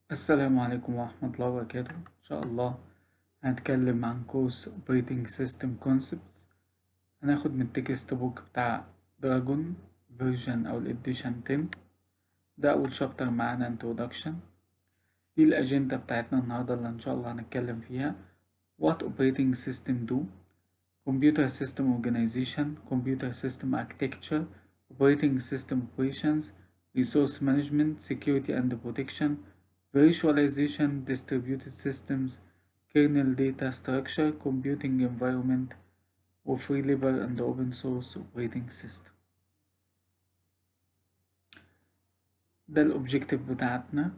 السلام عليكم ورحمة الله وبركاته إن شاء الله هنتكلم عن كورس Operating System Concepts هناخد من التكست بوك بتاع دراجون فيرجن أو الإديشن 10 ده أول شابتر معانا Introduction دي الأجندة بتاعتنا النهاردة اللي إن شاء الله هنتكلم فيها What Operating System do Computer System Organization Computer System Architecture Operating System Operations Resource Management Security and Protection Virtualization, Distributed Systems, Kernel Data Structure, Computing Environment, وفري ليبر and Open Source Operating System. ده الأوبجيكتيف بتاعتنا.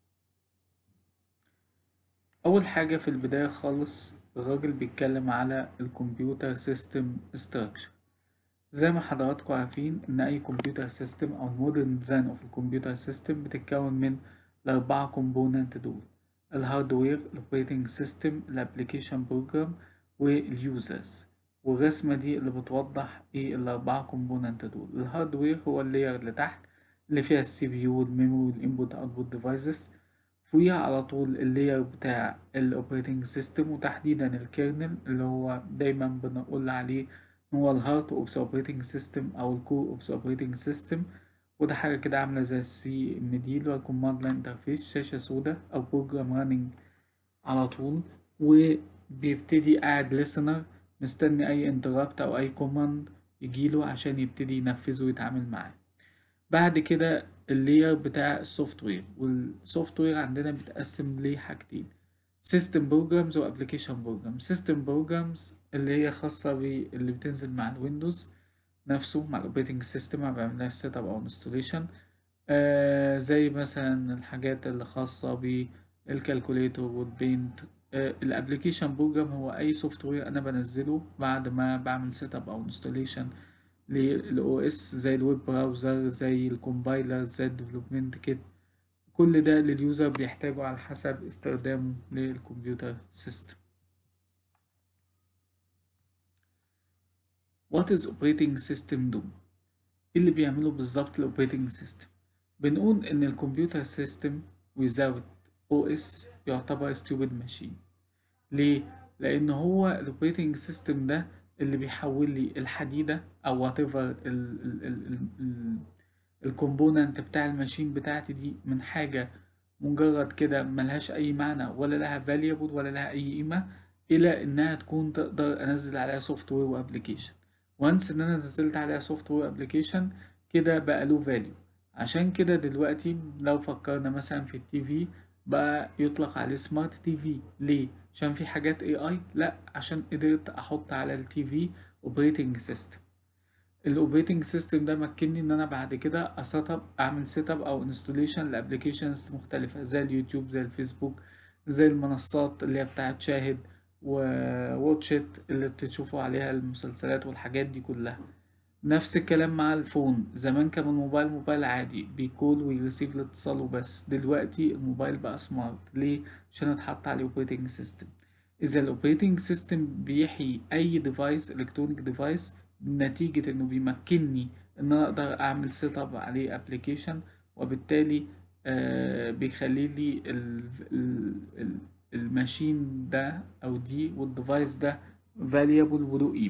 أول حاجة في البداية خالص الراجل بيتكلم على الكمبيوتر سيستم ستراكشر زي ما حضراتكم عارفين إن أي كمبيوتر سيستم أو المودرن ديزاين أوف الكمبيوتر سيستم بتتكون من الأربعة كومبوننت دول الهاردوير الأوبريتنج سيستم الأبليكيشن بروجرام واليوزرز والرسمة دي اللي بتوضح ايه الأربعة كومبوننت دول الهاردوير هو اللاير اللي تحت اللي فيها السي بي يو والميموري والانبوت اوتبوت ديفايسز فوقيها على طول اللاير بتاع الاوبريتنج سيستم وتحديدا الكيرنل اللي هو دايما بنقول عليه ان هو الهارت اوف ذا اوبريتنج سيستم او الكور اوف ذا اوبريتنج سيستم وده حاجة كده عاملة زي السي ام دي اللي هو الكوماند لاين انترفيس شاشة سودا أو بروجرام راننج على طول وبيبتدي قاعد listener مستني أي انترابت أو أي كوماند يجيله عشان يبتدي ينفذه ويتعامل معاه بعد كده اللاير بتاع السوفت وير والسوفت وير عندنا بيتقسم لحاجتين سيستم بروجرامز وابلكيشن بروجرام سيستم بروجرامز اللي هي خاصة باللي بتنزل مع الويندوز نفسه مع الاوبريتنج سيستم ما بعملهاش سيت اب او انستوليشن آه زي مثلا الحاجات اللي خاصة بالكالكوليتور والبينت آه الابلكيشن بروجرام هو اي سوفت وير انا بنزله بعد ما بعمل سيت اب او انستوليشن للاو اس زي الويب براوزر زي الكومبايلر زي الديفلوبمنت كيت كل ده لليوزر بيحتاجه على حسب استخدامه للكمبيوتر سيستم What is operating system do؟ ايه اللي بيعمله بالظبط الاوبريتنج سيستم بنقول ان الكمبيوتر سيستم without OS يعتبر stupid machine ليه؟ لان هو الاوبريتنج سيستم ده اللي بيحول لي الحديدة او whatever الكومبوننت بتاع الماشين بتاعتي دي من حاجة مجرد كده ملهاش اي معنى ولا لها valuable ولا لها اي قيمة الى انها تكون تقدر انزل عليها سوفت وير وابلكيشن وانس ان انا نزلت عليها سوفت وير ابلكيشن كده بقى له فاليو عشان كده دلوقتي لو فكرنا مثلا في التي في بقى يطلق عليه سمارت تي في ليه عشان في حاجات اي اي لا عشان قدرت احط على التي في اوبريتنج سيستم الاوبريتنج سيستم ده مكنني ان انا بعد كده اسيت اب اعمل سيت اب او انستوليشن لابلكيشنز مختلفه زي اليوتيوب زي الفيسبوك زي المنصات اللي هي بتاعت شاهد وواتشت اللي بتشوفوا عليها المسلسلات والحاجات دي كلها نفس الكلام مع الفون زمان كان الموبايل موبايل عادي بيكول ويرسيف الاتصال وبس دلوقتي الموبايل بقى سمارت ليه عشان اتحط عليه اوبريتنج سيستم اذا الاوبريتنج سيستم بيحيي اي ديفايس الكترونيك ديفايس نتيجة انه بيمكنني ان انا اقدر اعمل سيت اب عليه ابلكيشن وبالتالي آه بيخلي لي ال ال ال الماشين ده او دي والديفايس ده valuable وله قيمة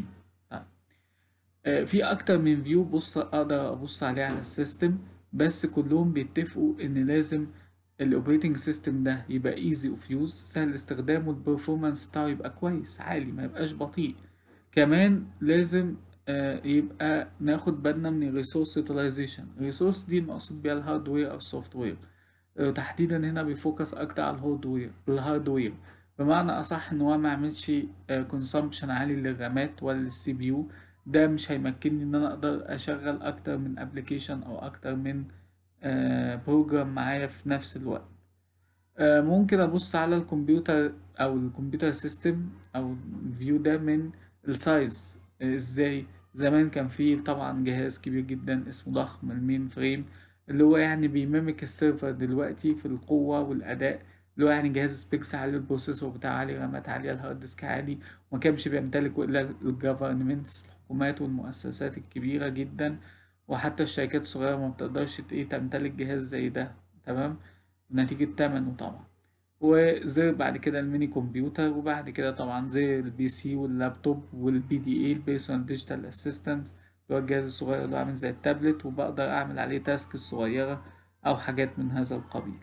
آه في اكتر من فيو بص اقدر ابص عليه على السيستم بس كلهم بيتفقوا ان لازم الاوبريتنج سيستم ده يبقى ايزي اوف يوز سهل استخدامه البرفورمانس بتاعه يبقى كويس عالي ما يبقاش بطيء كمان لازم آه يبقى ناخد بالنا من الريسورس يوتيلايزيشن الريسورس دي المقصود بيها الهاردوير او السوفت وير تحديدا هنا بيفوكس اكتر على الهاردوير الهاردوير بمعنى اصح ان هو ما يعملش كونسامبشن عالي للرامات ولا للسي بي يو ده مش هيمكنني ان انا اقدر اشغل اكتر من ابلكيشن او اكتر من بروجرام معايا في نفس الوقت ممكن ابص على الكمبيوتر او الكمبيوتر سيستم او الفيو ده من السايز ازاي زمان كان فيه طبعا جهاز كبير جدا اسمه ضخم المين فريم اللي هو يعني بيميمك السيرفر دلوقتي في القوة والأداء اللي هو يعني جهاز سبيكس عالي البروسيسور بتاعه عالي رامات عالية الهارد ديسك عالي وما كانش بيمتلكه إلا الجفرنمنتس الحكومات والمؤسسات الكبيرة جدا وحتى الشركات الصغيرة ما بتقدرش ايه تمتلك جهاز زي ده تمام نتيجة تمنه طبعا وزي بعد كده الميني كمبيوتر وبعد كده طبعا زي البي سي واللابتوب والبي دي اي البيرسونال ديجيتال اسيستنت اللي هو الجهاز الصغير اللي هو عامل زي التابلت وبقدر اعمل عليه تاسك صغيرة او حاجات من هذا القبيل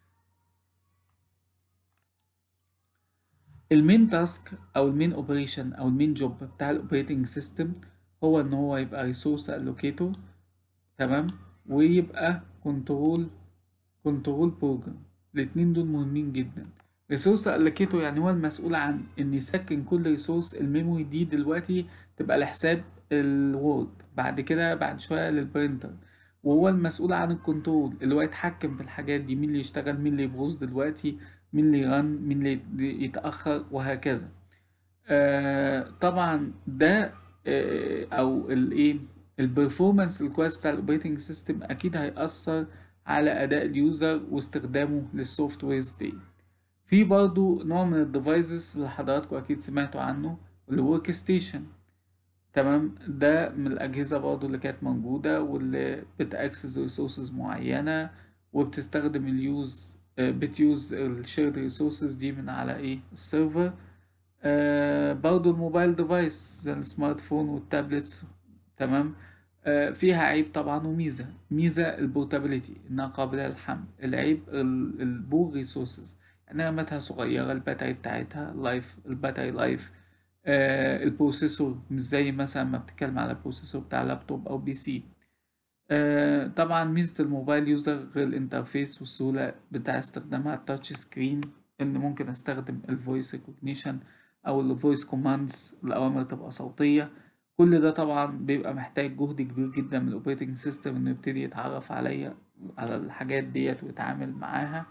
المين تاسك او المين اوبريشن او المين جوب بتاع الاوبريتنج سيستم هو ان هو يبقى ريسورس الوكيتور تمام ويبقى كنترول كنترول بروجرام الاتنين دول مهمين جدا ريسورس الوكيتور يعني هو المسؤول عن ان يسكن كل ريسورس الميموري دي دلوقتي تبقى لحساب الوورد بعد كده بعد شويه للبرينتر وهو المسؤول عن الكنترول اللي هو يتحكم في الحاجات دي مين اللي يشتغل مين اللي يبوظ دلوقتي مين اللي يرن مين اللي يتأخر وهكذا آه طبعا ده آه او الايه البرفورمانس الكويس بتاع الاوبريتنج سيستم اكيد هيأثر على اداء اليوزر واستخدامه للسوفت ويرز دي في برضو نوع من الديفايسز اللي حضراتكم اكيد سمعتوا عنه الورك ستيشن تمام ده من الأجهزة برضو اللي كانت موجودة واللي بتأكسس ريسورسز معينة وبتستخدم اليوز بتيوز الشيرد ريسورسز دي من على ايه السيرفر آه برضو الموبايل ديفايس زي السمارت فون والتابلتس تمام آه فيها عيب طبعا وميزة ميزة البورتابيليتي انها قابلة للحمل العيب البور ريسورسز يعني رامتها صغيرة الباتري بتاعتها لايف الباتري لايف آه البروسيسور مش زي مثلا ما بتتكلم على البروسيسور بتاع لابتوب او بي سي آه طبعا ميزة الموبايل يوزر غير الانترفيس والسهولة بتاع استخدامها التاتش سكرين ان ممكن استخدم الفويس ريكوجنيشن او الفويس كوماندز الاوامر تبقى صوتية كل ده طبعا بيبقى محتاج جهد كبير جدا من الاوبريتنج سيستم انه يبتدي يتعرف عليا على الحاجات ديت ويتعامل معاها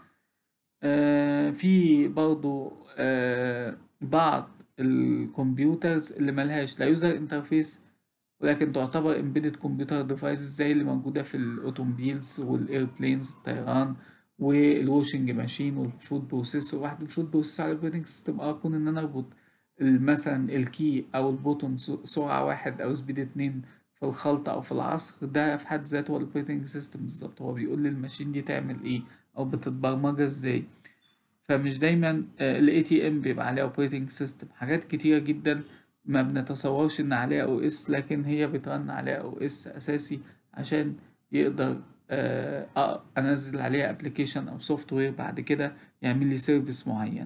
آه في برضو آه بعض الكمبيوترز اللي ملهاش لا يوزر انترفيس ولكن تعتبر embedded كمبيوتر ديفايسز زي اللي موجودة في الأوتومبيلز والإيربلينز الطيران والواشنج ماشين والفود بروسيسور واحد الفود بروسيسور على الأوبريتنج سيستم اه أكون إن أنا أربط مثلا الكي أو البوتون سرعة واحد أو سبيد اتنين في الخلطة أو في العصر ده في حد ذاته هو الأوبريتنج سيستم بالظبط هو بيقول لي الماشين دي تعمل إيه أو بتتبرمج إزاي فمش دايما ال ATM بيبقى عليها اوبريتنج سيستم حاجات كتيرة جدا ما بنتصورش ان عليها او اس لكن هي بترن عليها او اس اساسي عشان يقدر آه انزل عليها ابلكيشن او سوفت وير بعد كده يعمل لي سيرفيس معينة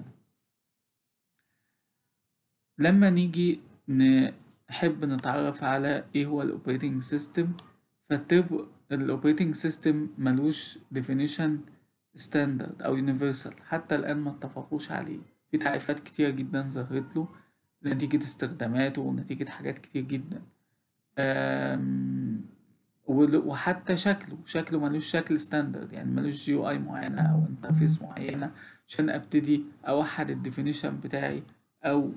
لما نيجي نحب نتعرف على ايه هو الاوبريتنج سيستم فالترب الاوبريتنج سيستم ملوش ديفينيشن ستاندرد او يونيفرسال حتى الان ما اتفقوش عليه في تعريفات كتيرة جدا ظهرت له نتيجة استخداماته ونتيجة حاجات كتير جدا وحتى شكله شكله ملوش شكل ستاندرد يعني ملوش جي اي معينة او انترفيس معينة عشان ابتدي اوحد الديفينيشن بتاعي او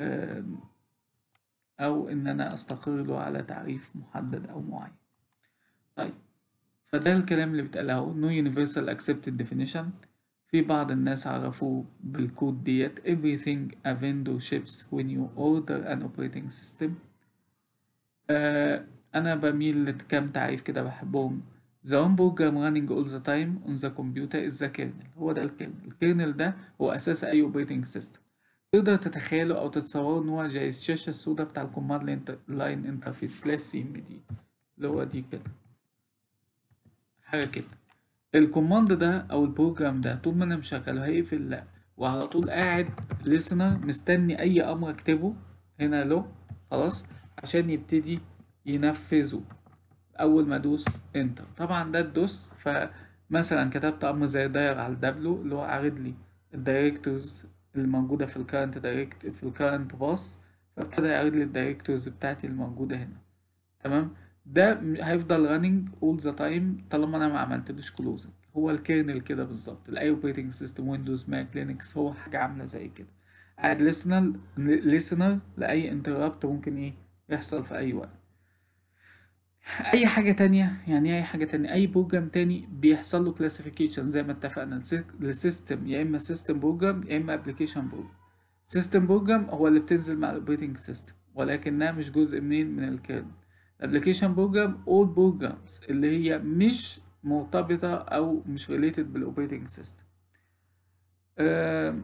او ان انا استقر له على تعريف محدد او معين طيب فده الكلام اللي بيتقال اهو no universal accepted definition في بعض الناس عرفوه بالكود ديت everything a vendor ships when you order an operating system آه أنا بميل لكام تعريف كده بحبهم The one program running all the time on the computer is the kernel هو ده الكيرنل الكيرنل ده هو أساس أي operating system تقدر تتخيله أو تتصوره إن هو زي الشاشة السوداء بتاع الكوماند لاين انترفيس لا سي ام دي اللي هو دي كده حاجة كده الكوماند ده او البروجرام ده طول ما انا مشغله هيقفل لا وعلى طول قاعد ليسنر مستني اي امر اكتبه هنا له خلاص عشان يبتدي ينفذه اول ما ادوس انتر طبعا ده تدوس فمثلا كتبت امر زي داير على الدبلو اللي هو عارض لي الدايركتورز اللي موجوده في الكارنت دايركت في الكارنت باص فابتدى يعرض لي الدايركتورز بتاعتي الموجوده هنا تمام ده هيفضل راننج اول ذا تايم طالما انا ما عملتلوش كلوزنج هو الكيرنل كده بالظبط الاي اوبريتنج سيستم ويندوز ماك لينكس هو حاجه عامله زي كده قاعد ليسنر ليسنر لاي انتربت ممكن ايه يحصل في اي وقت اي حاجه تانية يعني اي حاجه تانية اي بروجرام تاني بيحصل له كلاسيفيكيشن زي ما اتفقنا السيستم يا اما سيستم بروجرام يا اما ابلكيشن بروجرام سيستم بروجرام هو اللي بتنزل مع الاوبريتنج سيستم ولكنها مش جزء منين من الكيرنل الابلكيشن بروجرام all programs اللي هي مش مرتبطة أو مش related بالاوبريتنج سيستم آه،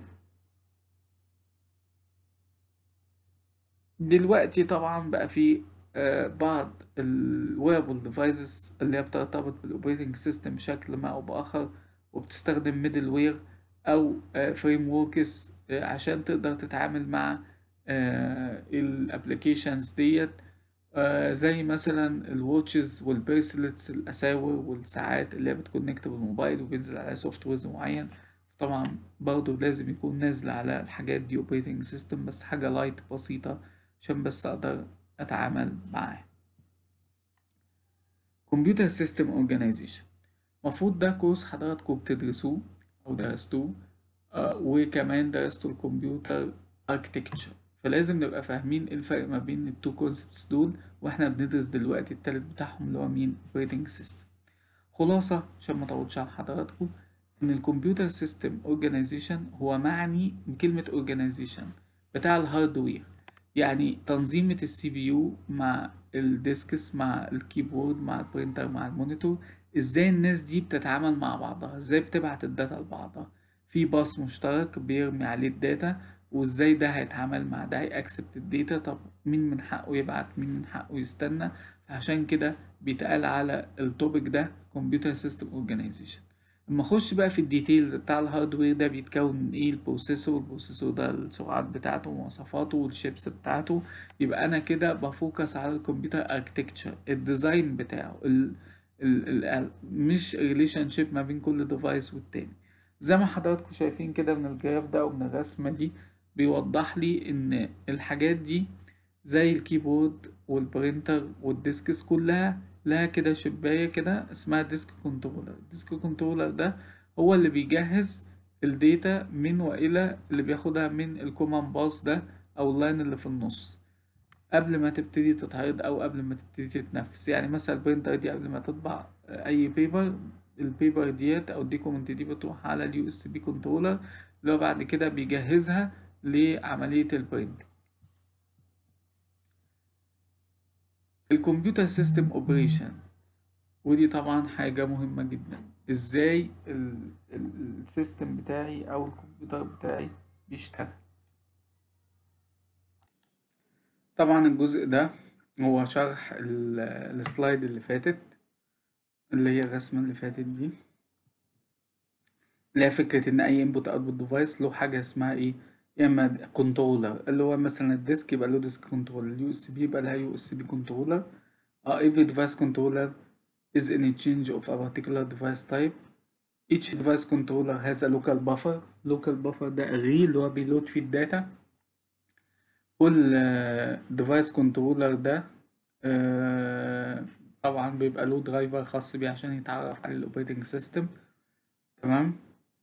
دلوقتي طبعا بقى في آه، بعض الويربل ديفايسز اللي هي بترتبط بالاوبريتنج سيستم بشكل ما او باخر وبتستخدم ميدل وير او فريم وركس عشان تقدر تتعامل مع الابلكيشنز ديت آه، زي مثلا الواتشز والبريسلتس الاساور والساعات اللي هي بتكونكت بالموبايل وبينزل عليها سوفت ويرز معين طبعا برضه لازم يكون نازل على الحاجات دي اوبريتنج سيستم بس حاجة لايت بسيطة عشان بس اقدر اتعامل معاه كمبيوتر سيستم اورجانيزيشن المفروض ده كورس حضراتكم بتدرسوه او درستوه آه وكمان درستوا الكمبيوتر اركتكتشر فلازم نبقى فاهمين ايه الفرق ما بين التو كونسبتس دول واحنا بندرس دلوقتي التالت بتاعهم اللي هو مين اوبريتنج سيستم خلاصة عشان ما اطولش على حضراتكم ان الكمبيوتر سيستم اورجانيزيشن هو معني بكلمة اورجانيزيشن بتاع الهاردوير يعني تنظيمة السي بي يو مع الديسكس مع الكيبورد مع البرينتر مع المونيتور ازاي الناس دي بتتعامل مع بعضها ازاي بتبعت الداتا لبعضها في باص مشترك بيرمي عليه الداتا وازاي ده هيتعامل مع ده هيأكسبت الداتا طب مين من حقه يبعت مين من حقه يستنى عشان كده بيتقال على التوبيك ده كمبيوتر سيستم اورجانيزيشن اما اخش بقى في الديتيلز بتاع الهاردوير ده بيتكون من ايه البروسيسور البروسيسور ده السرعات بتاعته ومواصفاته والشيبس بتاعته يبقى انا كده بفوكس على الكمبيوتر اركتكتشر الديزاين بتاعه ال ال ال مش ريليشن شيب ما بين كل ديفايس والتاني زي ما حضراتكم شايفين كده من الجراف ده ومن الرسمة دي بيوضح لي ان الحاجات دي زي الكيبورد والبرينتر والديسكس كلها لها كده شباية كده اسمها ديسك كنترولر الديسك كنترولر ده هو اللي بيجهز الداتا من والى اللي بياخدها من الكومان باص ده او اللاين اللي في النص قبل ما تبتدي تتعرض او قبل ما تبتدي تتنفس يعني مثلا البرينتر دي قبل ما تطبع اي بيبر البيبر ديت او الديكومنت دي بتروح على اليو اس بي كنترولر اللي هو بعد كده بيجهزها لعملية البرينت الكمبيوتر سيستم اوبريشن ودي طبعا حاجة مهمة جدا ازاي السيستم بتاعي او الكمبيوتر بتاعي بيشتغل طبعا الجزء ده هو شرح السلايد اللي فاتت اللي هي الرسمة اللي فاتت دي اللي هي فكرة ان اي انبوت اوتبوت ديفايس له حاجة اسمها ايه يا اما كنترولر اللي هو مثلا الديسك يبقى له ديسك كنترولر اليو اس بي يبقى لها يو اس بي كنترولر اه every device controller is in a change of a particular device type each device controller has a local buffer local buffer ده array اللي هو بيلود فيه الداتا كل device controller ده آه طبعا بيبقى له درايفر خاص بيه عشان يتعرف على الاوبريتنج سيستم تمام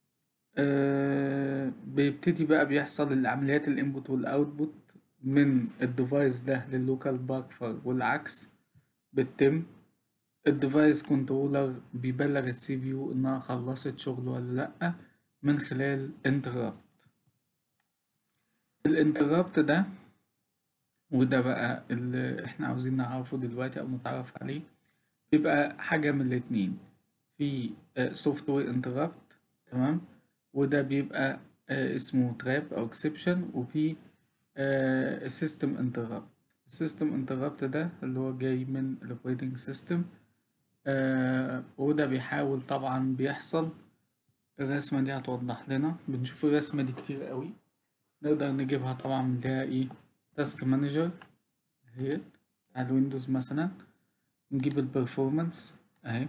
آه بيبتدي بقى بيحصل العمليات الانبوت والاوتبوت من الديفايس ده لللوكال بافر والعكس بتتم الديفايس كنترولر بيبلغ السي بي يو انها خلصت شغل ولا لا من خلال انترابت الانترابت ده وده بقى اللي احنا عاوزين نعرفه دلوقتي او نتعرف عليه بيبقى حاجة من الاتنين في سوفت وير انترابت تمام وده بيبقى اسمه تراب او اكسبشن وفي سيستم انترابت السيستم انترابت ده اللي هو جاي من الاوبريتنج سيستم وده بيحاول طبعا بيحصل الرسمة دي هتوضح لنا بنشوف الرسمة دي كتير قوي نقدر نجيبها طبعا من لها ايه تاسك مانجر اهي على الويندوز مثلا نجيب البرفورمانس اهي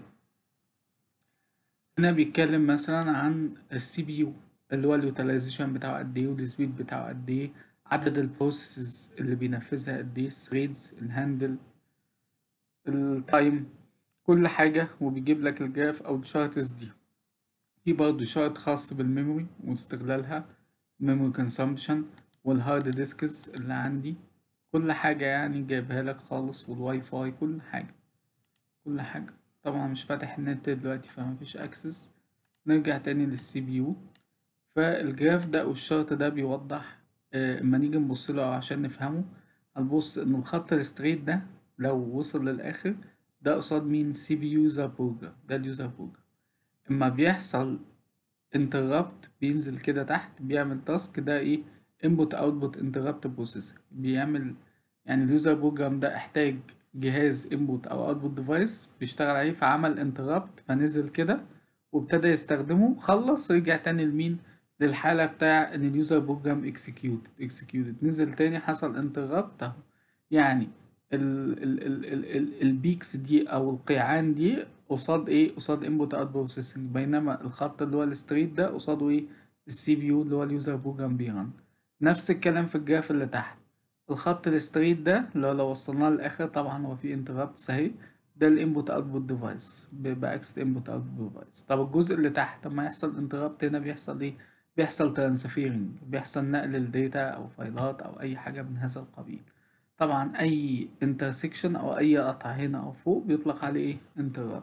هنا بيتكلم مثلا عن السي بي يو اللي هو اليوتيلايزيشن بتاعه قد ايه والسبيد بتاعه قد ايه عدد البروسيسز اللي بينفذها قد ايه الثريدز الهاندل التايم كل حاجة وبيجيب لك الجراف او الشارتس دي في برضه شارت خاص بالميموري واستغلالها memory consumption والهارد ديسكس اللي عندي كل حاجة يعني جايبها لك خالص والواي فاي كل حاجة كل حاجة طبعا مش فاتح النت دلوقتي فمفيش اكسس نرجع تاني للسي بي يو فالجراف ده او الشارت ده بيوضح اما نيجي نبص له عشان نفهمه هنبص ان الخط الستريت ده لو وصل للاخر ده قصاد مين سي بي يوزر بروجرام ده اليوزر بروجرام اما بيحصل انتربت بينزل كده تحت بيعمل تاسك ده ايه input output interrupt processing بيعمل يعني اليوزر بروجرام ده احتاج جهاز input او output device بيشتغل عليه فعمل interrupt فنزل كده وابتدى يستخدمه خلص رجع تاني لمين للحالة بتاع ان اليوزر بروجرام executed executed نزل تاني حصل interrupt اهو يعني ال ال ال ال ال البيكس دي او القيعان دي قصاد ايه قصاد input out processing بينما الخط اللي هو الستريت ده قصاده ايه السي بي يو اللي هو اليوزر بروجرام بيرن نفس الكلام في الجراف اللي تحت الخط الستريت ده اللي هو لو وصلناه للاخر طبعا هو فيه انترابتس اهي ده الانبوت اوتبوت ديفايس باكس انبوت اوتبوت ديفايس طب الجزء اللي تحت لما يحصل انترابت هنا بيحصل ايه بيحصل ترانسفيرنج بيحصل نقل الداتا او فايلات او اي حاجه من هذا القبيل طبعا اي انترسكشن او اي قطع هنا او فوق بيطلق عليه ايه انترابت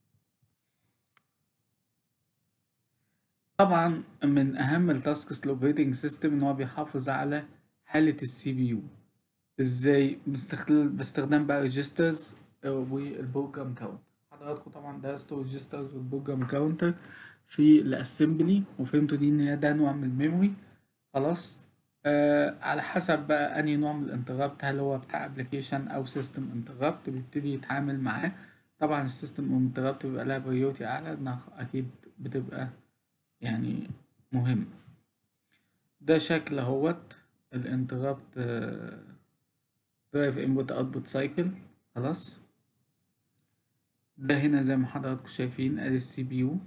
طبعا من اهم التاسكس الاوبريتنج سيستم ان هو بيحافظ على حالة السي بي يو ازاي باستخدام بقى ريجسترز والبروجرام كاونتر حضراتكم طبعا درستوا ريجسترز والبروجرام كاونتر في الاسمبلي وفهمتوا دي ان هي ده نوع من الميموري خلاص آه على حسب بقى انهي نوع من الانترابت هل هو بتاع ابلكيشن او سيستم انترابت بيبتدي يتعامل معاه طبعا السيستم انترابت بيبقى لها بريوتي اعلى انها اكيد بتبقى يعني مهم ده شكل اهوت الانترابت درايف انبوت اوتبوت سايكل خلاص ده هنا زي ما حضراتكم شايفين ادي السي بي يو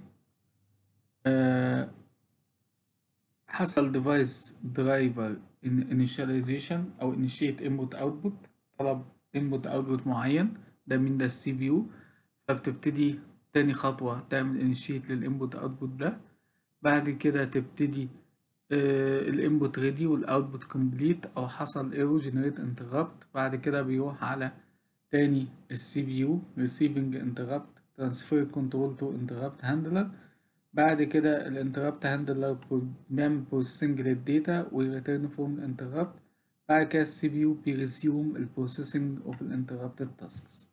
حصل ديفايس درايفر انيشاليزيشن او انيشيت انبوت اوتبوت طلب انبوت اوتبوت معين ده من ده السي بي يو فبتبتدي تاني خطوة تعمل انيشيت للانبوت اوتبوت ده بعد كده تبتدي الانبوت ريدي والاوتبوت كومبليت او حصل ايرور جنريت انتربت بعد كده بيروح على تاني السي بي يو ريسيفنج انتربت ترانسفير كنترول تو انتربت هاندلر بعد كده الانتربت هاندلر بيعمل بروسيسنج للداتا ويريتيرن فروم الانتربت بعد كده السي بي يو بيريسيوم البروسيسنج اوف الانتربتد تاسكس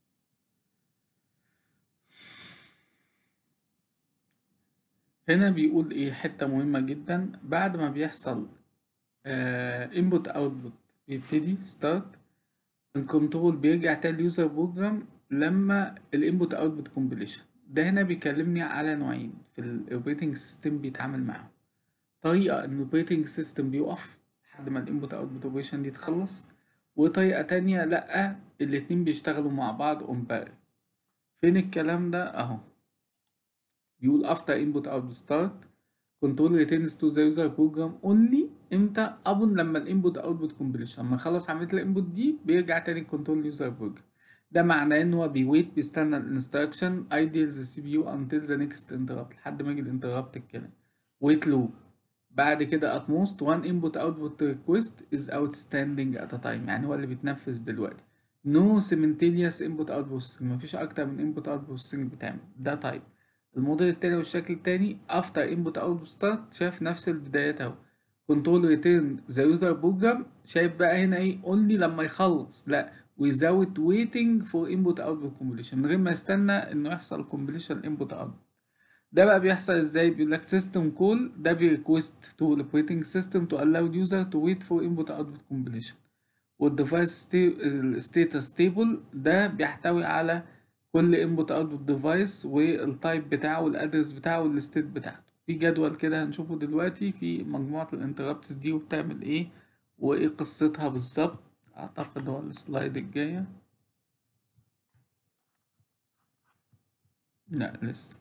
هنا بيقول ايه حتة مهمة جدا بعد ما بيحصل انبوت اوتبوت بيبتدي ستارت الكنترول بيرجع تاني اليوزر بروجرام لما الانبوت اوتبوت كومبليشن ده هنا بيكلمني على نوعين في الاوبريتنج سيستم بيتعامل معاهم طريقة ان الاوبريتنج سيستم بيقف لحد ما الانبوت اوتبوت اوبريشن دي تخلص وطريقة تانية لأ الاتنين بيشتغلوا مع بعض اون بارل فين الكلام ده اهو بيقول after input output start control returns to the user program only امتى اظن لما الانبوت اوتبوت كومبليشن لما خلص عمليه الانبوت دي بيرجع تاني كنترول يوزر بروجرام ده معناه ان هو بيويت بيستنى الانستراكشن idle the CPU until the next interrupt لحد ما يجي الانتربت الكلام wait loop بعد كده at most one input output request is outstanding at a time يعني هو اللي بيتنفذ دلوقتي no simultaneous input output مفيش اكتر من input output بتعمل ده تايب الموديل التاني والشكل التاني after input output start شاف نفس البدايات اهو control return the user program شايف بقى هنا ايه only لما يخلص لا without waiting for input output completion من غير ما يستنى انه يحصل completion input output ده بقى بيحصل ازاي بيقول لك system call ده بيريكوست to operating system to allow user to wait for input output completion والديفايس status table ده بيحتوي على كل انبوت اوتبوت ديفايس والتايب بتاعه والادرس بتاعه والستيت بتاعته في جدول كده هنشوفه دلوقتي في مجموعة الانتربتس دي وبتعمل ايه وايه قصتها بالظبط اعتقد هو السلايد الجاية لا لسه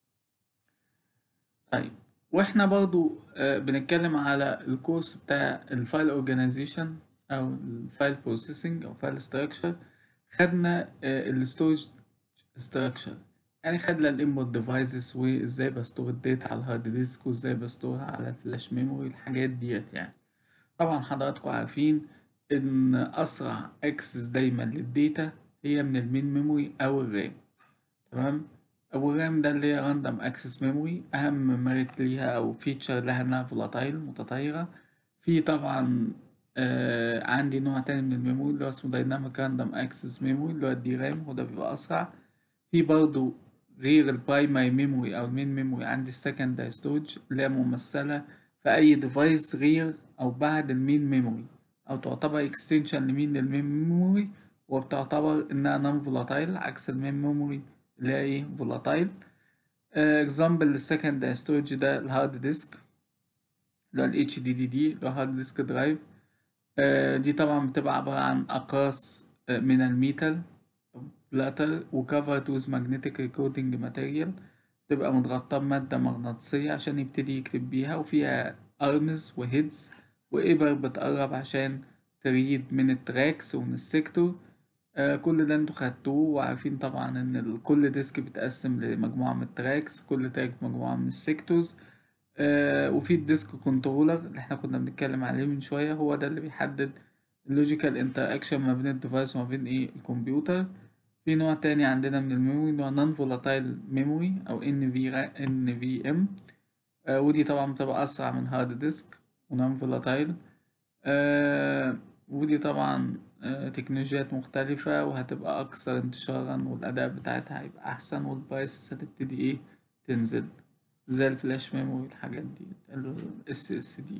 طيب واحنا برضو آه بنتكلم على الكورس بتاع الفايل اورجانيزيشن او الفايل بروسيسنج او فايل ستراكشر خدنا الستورج ستراكشر يعني خدنا الانبوت ديفايسز وازاي بستور الداتا على الهارد ديسك وازاي بستورها على الفلاش ميموري الحاجات ديت يعني طبعا حضراتكم عارفين ان اسرع اكسس دايما للداتا هي من المين ميموري او الرام تمام او الرام ده اللي هي راندوم اكسس ميموري اهم ميريت ليها او فيتشر لها انها فولاتايل متطايره في طبعا آه عندي نوع تاني من الميموري اللي هو اسمه دايناميك راندوم اكسس ميموري اللي هو الدي رام وده بيبقى اسرع في برضو غير البرايمري ميموري او المين ميموري عندي السكندري ستورج اللي هي ممثلة في اي ديفايس غير او بعد المين ميموري او تعتبر اكستنشن لمين للمين ميموري وبتعتبر انها نون فولاتايل عكس المين ميموري اللي هي ايه فولاتايل اكزامبل للسكندري ستورج ده الهارد ديسك اللي هو ال HDD اللي هو هارد ديسك درايف دي طبعا بتبقى عبارة عن أقراص من الميتال بلاتر وكفرد ويز ماجنتيك ريكوردنج ماتيريال تبقى متغطاة بمادة مغناطيسية عشان يبتدي يكتب بيها وفيها أرمز وهيدز وإبر بتقرب عشان تريد من التراكس ومن السيكتور آه كل ده انتوا خدتوه وعارفين طبعا ان كل ديسك بيتقسم لمجموعة من التراكس كل تراك مجموعة من السيكتورز آه وفي الديسك كنترولر اللي احنا كنا بنتكلم عليه من شوية هو ده اللي بيحدد اللوجيكال انتراكشن ما بين الديفايس وما بين ايه الكمبيوتر في نوع تاني عندنا من الميموري نوع نون فولاتايل ميموري او ان في ان في ام ودي طبعا بتبقى اسرع من هارد ديسك ونون فولاتايل آه ودي طبعا آه تكنولوجيات مختلفة وهتبقى أكثر انتشارا والأداء بتاعتها هيبقى أحسن والبرايسز هتبتدي إيه تنزل زي الفلاش ميموري الحاجات دي ال SSD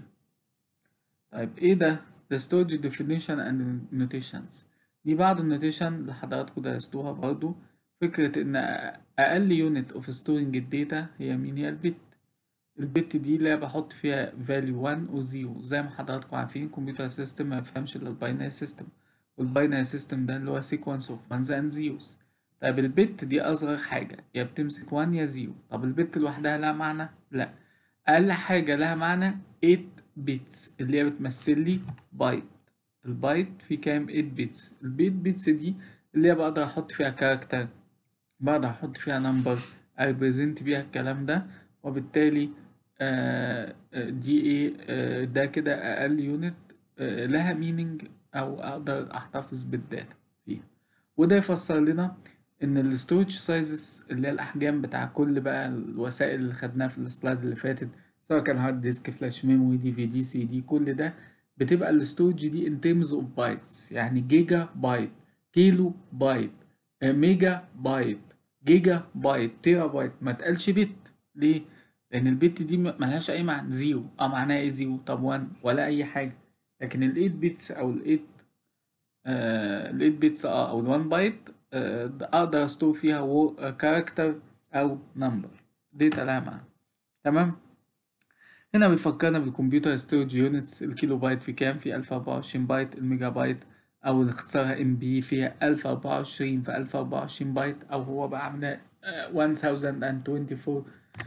طيب إيه ده؟ The storage definition and notations دي بعض النوتيشن اللي حضراتكم درستوها برضو فكرة إن أقل يونت أوف ستورنج الداتا هي مين هي البت البت دي اللي بحط فيها value 1 و 0 زي ما حضراتكم عارفين الكمبيوتر سيستم ما يفهمش إلا الباينري سيستم والباينري سيستم ده اللي هو sequence of ones and zeros طيب البت دي أصغر حاجة يا بتمسك 1 يا 0 طب البت لوحدها لها معنى؟ لأ أقل حاجة لها معنى 8 بيتس اللي هي بتمثل لي بايت البايت فيه كام 8 بيتس البيت بيتس دي اللي هي بقدر احط فيها كاركتر بقدر احط فيها نمبر اريبريزنت بيها الكلام ده وبالتالي آه دي ايه آه ده كده اقل يونت آه لها مينينج او اقدر احتفظ بالداتا فيها وده يفسر لنا ان الستورج سايزز اللي هي الاحجام بتاع كل بقى الوسائل اللي خدناها في السلايد اللي فاتت سواء كان هارد ديسك فلاش ميموري دي في دي سي دي كل ده بتبقى الستورج دي ان تيرمز اوف بايتس يعني جيجا بايت كيلو بايت ميجا بايت جيجا بايت تيرا بايت ما تقالش بت ليه لان البت دي ملهاش اي معنى زيرو اه معناها ايه زيرو طب 1 ولا اي حاجه لكن ال 8 بيتس او ال 8 آه ال 8 بيتس اه او ال 1 بايت آه اقدر استور فيها كاركتر او نمبر داتا لها معنى تمام هنا بيفكرنا بالكمبيوتر ستورج يونتس الكيلو بايت في كام في 1024 بايت الميجا بايت او اللي اختصارها ام بي فيها 1024 في 1024 بايت او هو بقى عاملها 1024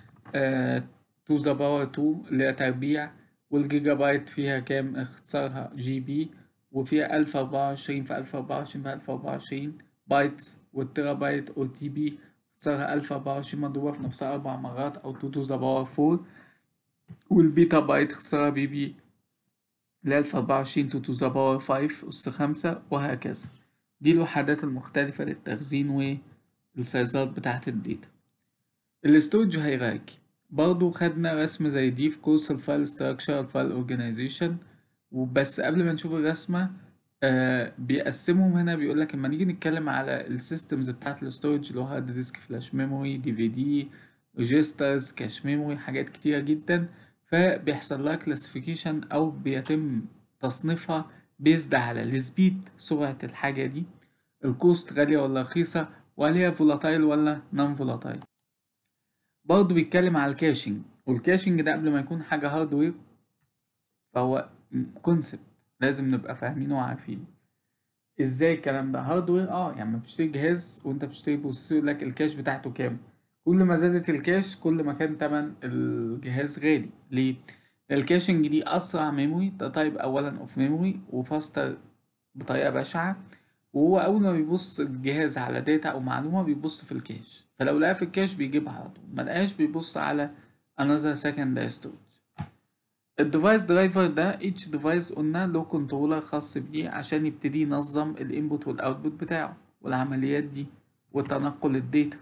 تو ذا باور 2 اللي هي تربيع والجيجا بايت فيها كام اختصارها جي بي وفيها 1024 في 1024 في 1024 بايتس والتيرا بايت او تي بي اختصارها 1024 مضروبة في نفسها أربع مرات أو 2 تو ذا باور 4 والبيتا بايت اختصارها بي بي اللي هي 1024 تو تو ذا باور 5 أس 5 وهكذا دي الوحدات المختلفة للتخزين والسايزات بتاعة الداتا الستورج هيراركي برضو خدنا رسمة زي دي في كورس الفايل ستراكشر الفايل اورجانيزيشن وبس قبل ما نشوف الرسمة آه بيقسمهم هنا بيقول لك لما نيجي نتكلم على السيستمز بتاعة الستورج اللي هو هارد ديسك فلاش ميموري دي في دي ريجسترز كاش ميموري حاجات كتيرة جدا فبيحصل لها كلاسيفيكيشن او بيتم تصنيفها بيزد على السبيد سرعة الحاجة دي الكوست غالية ولا رخيصة وهل هي فولاتايل ولا نون فولاتايل برضه بيتكلم على الكاشنج والكاشنج ده قبل ما يكون حاجة هاردوير فهو كونسبت لازم نبقى فاهمينه وعارفينه ازاي الكلام ده هاردوير اه يعني بتشتري جهاز وانت بتشتري بروسيسور لك الكاش بتاعته كام كل ما زادت الكاش كل ما كان تمن الجهاز غالي ليه الكاشنج دي اسرع ميموري ده تايب اولا اوف ميموري وفاستر بطريقه بشعه وهو اول ما بيبص الجهاز على داتا او معلومه بيبص في الكاش فلو لقى في الكاش بيجيبها على طول ما لقاش بيبص على another secondary storage الديفايس درايفر ده each ديفايس قلنا له كنترولر خاص بيه عشان يبتدي ينظم الانبوت والاوتبوت بتاعه والعمليات دي وتنقل الداتا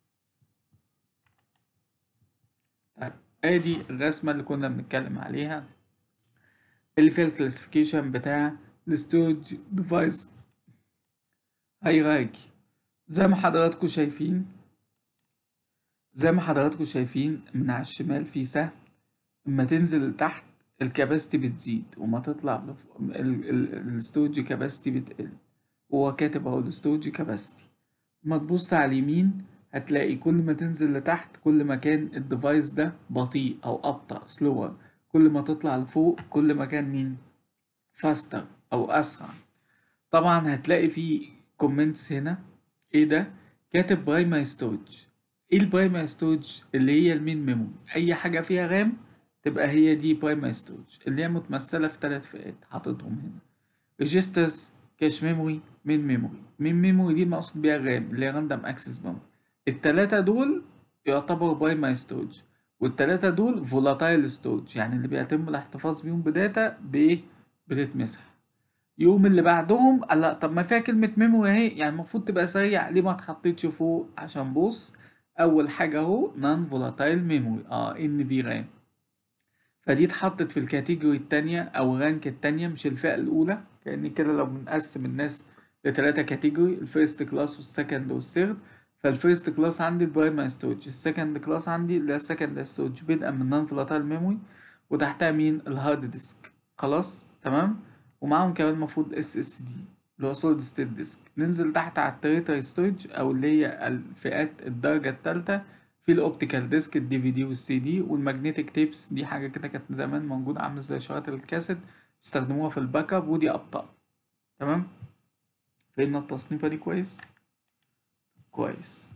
طيب ادي الرسمة اللي كنا بنتكلم عليها اللي فيها الكلاسيفيكيشن بتاع الستورج ديفايس هيراركي زي ما حضراتكم شايفين زي ما حضراتكم شايفين من على الشمال في سهم اما تنزل لتحت الكباستي بتزيد وما تطلع لفوق الستورج كاباسيتي بتقل هو كاتب اهو الستورج كاباسيتي اما تبص على اليمين هتلاقي كل ما تنزل لتحت كل ما كان الديفايس ده بطيء او ابطأ سلور كل ما تطلع لفوق كل ما كان مين فاستر او اسرع طبعا هتلاقي في كومنتس هنا ايه ده كاتب برايمري ستورج ايه البرايمري ستورج اللي هي المين ميموري اي حاجه فيها رام تبقى هي دي برايمري ستورج اللي هي متمثله في ثلاث فئات حاططهم هنا ريجسترز كاش ميموري مين ميموري مين ميموري دي المقصود بيها الرام اللي هي راندوم اكسس ميموري التلاتة دول يعتبروا برايمري ستورج والتلاتة دول فولاتايل ستورج يعني اللي بيتم الاحتفاظ بيهم بداتا بايه بتتمسح يوم اللي بعدهم لا طب ما فيها كلمة ميموري اهي يعني المفروض تبقى سريع ليه ما اتحطيتش فوق عشان بص أول حاجة أهو نون فولاتايل ميموري اه ان في رام فدي اتحطت في الكاتيجوري التانية أو الرانك التانية مش الفئة الأولى كأن كده لو بنقسم الناس لتلاتة كاتيجوري الفيرست كلاس والسكند والثيرد فالفيرست كلاس عندي البرايمري ستورج السكند كلاس عندي اللي هي السكند ستورج بدءا من نون فولاتايل ميموري وتحتها مين الهارد ديسك خلاص تمام ومعاهم كمان المفروض اس اس دي اللي هو سوليد ستيت ديسك ننزل تحت على التريتري ستورج او اللي هي الفئات الدرجة التالتة في الاوبتيكال ديسك الدي في دي والسي دي والمagnetic تيبس دي حاجة كده كانت زمان موجودة عاملة زي شرايط الكاسيت بيستخدموها في الباك اب ودي ابطأ تمام فهمنا التصنيفة دي كويس كويس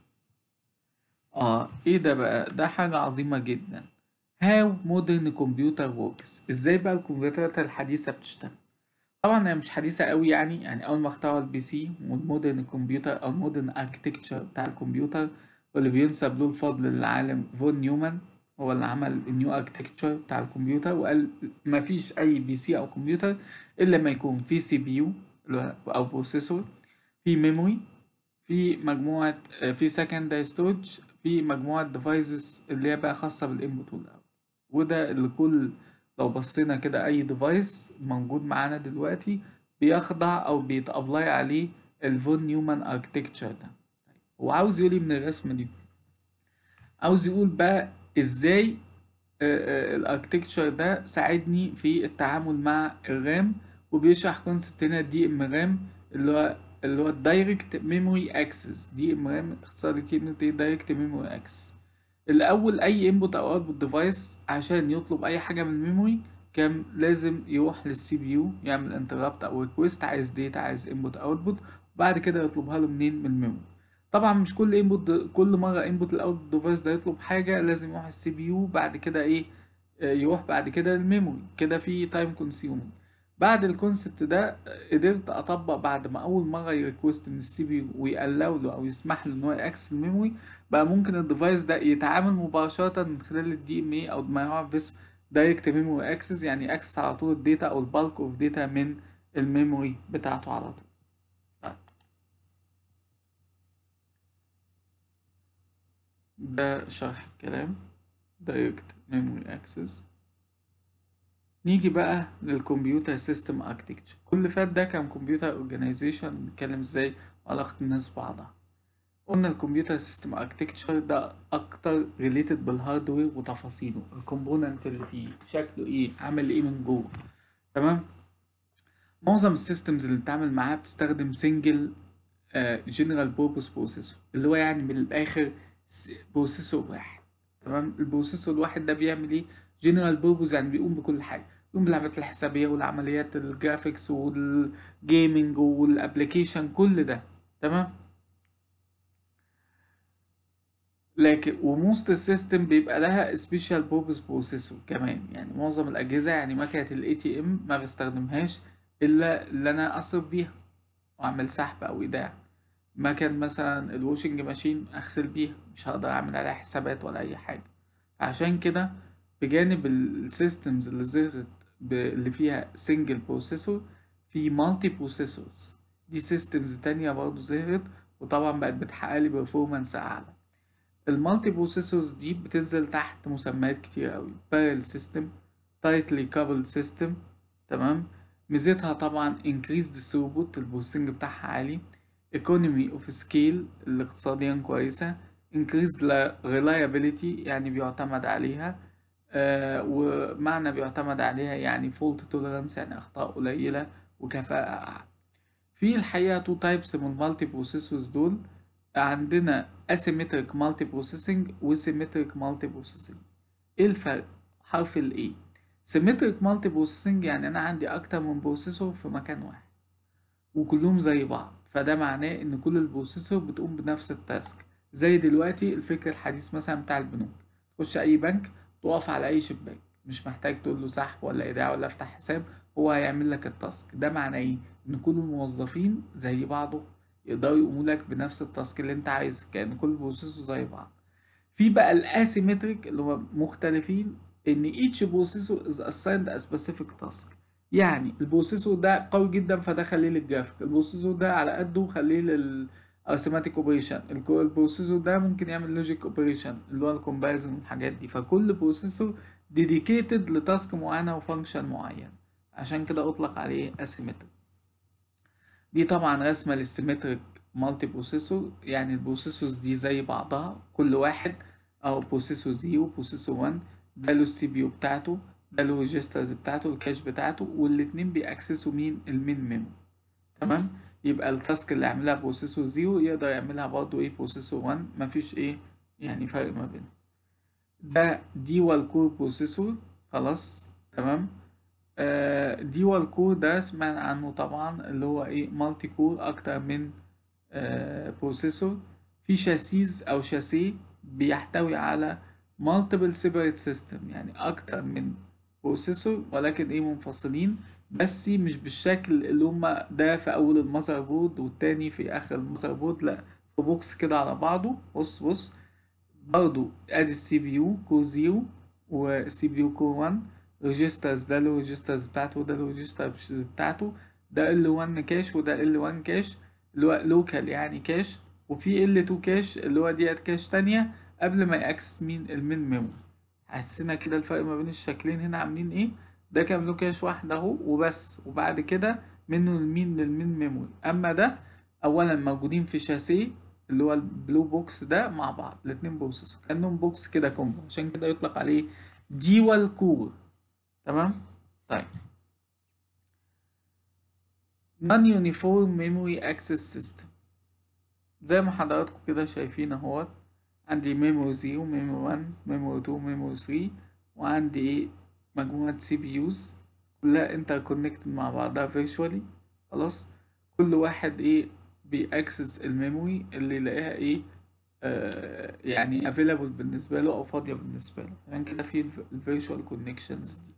اه ايه ده بقى ده حاجة عظيمة جدا هاو مودرن كمبيوتر وركس ازاي بقى الكمبيوترات الحديثة بتشتغل طبعا هي مش حديثة قوي يعني يعني اول ما اخترعوا البي سي والمودرن كمبيوتر او المودرن اركتكتشر بتاع الكمبيوتر واللي بينسب له الفضل للعالم فون نيومان هو اللي عمل النيو اركتكتشر بتاع الكمبيوتر وقال ما فيش اي بي سي او كمبيوتر الا ما يكون في سي بي يو او بروسيسور في ميموري في مجموعة في سكندري ستورج في مجموعة ديفايسز اللي هي بقى خاصة بالانبوت والاوت وده اللي كل لو بصينا كده أي ديفايس موجود معانا دلوقتي بيخضع أو بيتأبلاي عليه الفون نيومان اركتكتشر ده هو عاوز يقول من الرسمة دي عاوز يقول بقى ازاي الاركتكتشر ده ساعدني في التعامل مع الرام وبيشرح كونسبت هنا دي ام رام اللي هو اللي هو الدايركت ميموري اكسس دي ام رام اختصار كلمة ايه دايركت ميموري اكسس الاول اي انبوت او اوتبوت ديفايس عشان يطلب اي حاجه من الميموري كان لازم يروح للسي بي يو يعمل انتربت او ريكويست عايز داتا عايز انبوت اوتبوت وبعد كده يطلبها له منين من الميموري طبعا مش كل انبوت كل مره انبوت الاوتبوت ديفايس ده يطلب حاجه لازم يروح السي بي يو بعد كده ايه يروح بعد كده للميموري كده في تايم كونسيومينج بعد الكونسبت ده قدرت اطبق بعد ما اول مره يريكوست من السي بي يو ويقلو له او يسمح له ان هو ياكسس الميموري بقى ممكن الديفايس ده يتعامل مباشره من خلال الدي ام اي او ما يعرف باسم دايركت ميموري اكسس يعني اكسس على طول الداتا او البالك اوف داتا من الميموري بتاعته على طول ده شرح الكلام دايركت ميموري اكسس نيجي بقى للكمبيوتر سيستم اركتكتشر كل فات ده كان كمبيوتر اورجانيزيشن بنتكلم ازاي علاقة الناس ببعضها قلنا الكمبيوتر سيستم اركتكتشر ده اكتر ريليتد بالهاردوير وتفاصيله الكومبوننت اللي فيه شكله ايه عامل ايه من جوه تمام معظم السيستمز اللي بنتعامل معاها بتستخدم سنجل جنرال بوربوس بروسيسور اللي هو يعني من الاخر بروسيسور واحد تمام البروسيسور الواحد ده بيعمل ايه جنرال بوربوس يعني بيقوم بكل حاجه بيقوم بالعمليات الحسابيه والعمليات الجرافيكس والجيمنج والابلكيشن كل ده تمام لكن وموست السيستم بيبقى لها سبيشال بوربوس بروسيسور كمان يعني معظم الاجهزه يعني مكنه الاي تي ام ما بستخدمهاش الا اللي انا اصرف بيها واعمل سحب او ايداع مكن مثلا الواشنج ماشين اغسل بيها مش هقدر اعمل عليها حسابات ولا اي حاجه عشان كده بجانب السيستمز اللي ظهرت اللي فيها سنجل بروسيسور في مالتي بروسيسورز دي سيستمز تانية برضه ظهرت وطبعا بقت بتحقق لي performance اعلى المالتي بروسيسورز دي بتنزل تحت مسميات كتير قوي بارل سيستم تايتلي كابل سيستم تمام ميزتها طبعا increased throughput البروسيسنج بتاعها عالي economy of scale الاقتصاديا كويسة increased reliability يعني بيعتمد عليها آه ومعنى بيعتمد عليها يعني fault tolerance يعني أخطاء قليلة وكفاءة أعلى في الحقيقة two types من المالتي بروسيسورز دول عندنا asymmetric multi processing و symmetric multi processing ايه الفرق حرف ال A symmetric multi processing يعني انا عندي اكتر من بروسيسور في مكان واحد وكلهم زي بعض فده معناه ان كل البروسيسور بتقوم بنفس التاسك زي دلوقتي الفكر الحديث مثلا بتاع البنوك تخش اي بنك تقف على اي شباك مش محتاج تقول له سحب ولا ايداع ولا افتح حساب هو هيعمل لك التاسك ده معناه ايه ان كل الموظفين زي بعضه يقدروا يقوموا لك بنفس التاسك اللي انت عايزه كأن كل بروسيسور زي بعض في بقى الاسيمتريك اللي هو مختلفين ان each processor is assigned a specific task يعني البروسيسور ده قوي جدا فده خليه للجرافيك البروسيسور ده على قده خليه لل arithmetic اوبريشن البروسيسور ده ممكن يعمل لوجيك اوبريشن اللي هو الكومباريزون والحاجات دي فكل بروسيسور ديديكيتد لتاسك معينه وفانكشن معين عشان كده اطلق عليه اسيمتريك دي طبعا رسمه للسيمتريك مالتي بروسيسور يعني البروسيسورز دي زي بعضها كل واحد او بروسيسور 0 بروسيسور 1 ده له السي بي يو بتاعته ده له الريجسترز بتاعته الكاش بتاعته والاتنين بيأكسسوا مين المين ميموري تمام يبقى التاسك اللي عملها بروسيسور 0 يقدر يعملها برضه ايه بروسيسور 1 مفيش ايه يعني فرق ما بينهم ده ديوال كور بروسيسور خلاص تمام آه ديوال كور ده سمعنا عنه طبعا اللي هو ايه مالتي كور اكتر من آه بروسيسور في شاسيز او شاسيه بيحتوي على multiple separate system يعني اكتر من بروسيسور ولكن ايه منفصلين بس مش بالشكل اللي هما ده في اول المذر بورد والتاني في اخر المذر بورد لا في بوكس كده على بعضه بص بص برضو ادي السي بي يو كور زيرو والسي بي يو كور 1 ريجسترز ده له ريجسترز بتاعته وده له ريجسترز بتاعته ده ال 1 كاش وده ال 1 كاش اللي هو لوكال يعني كاش وفي ال 2 كاش اللي هو ديت كاش تانية قبل ما يأكسس مين المين ميموري حسينا كده الفرق ما بين الشكلين هنا عاملين ايه ده كان له كاش واحد اهو وبس وبعد كده منه المين للمين ميموري اما ده اولا موجودين في شاسيه اللي هو البلو بوكس ده مع بعض الاتنين بوكسز كانهم بوكس كده كومبو عشان كده يطلق عليه ديوال كور تمام طيب non uniform memory access system زي ما حضراتكم كده شايفين اهوت عندي ميموري 0 ميموري 1 ميموري 2 ميموري 3 وعندي ايه مجموعة سي بي يوز كلها انتر كونكتد مع بعضها فيرتشوالي خلاص كل واحد ايه بيأكسس الميموري اللي يلاقيها ايه آه يعني available بالنسبة له او فاضية بالنسبة له عشان يعني كده في الفيرتشوال كونكشنز دي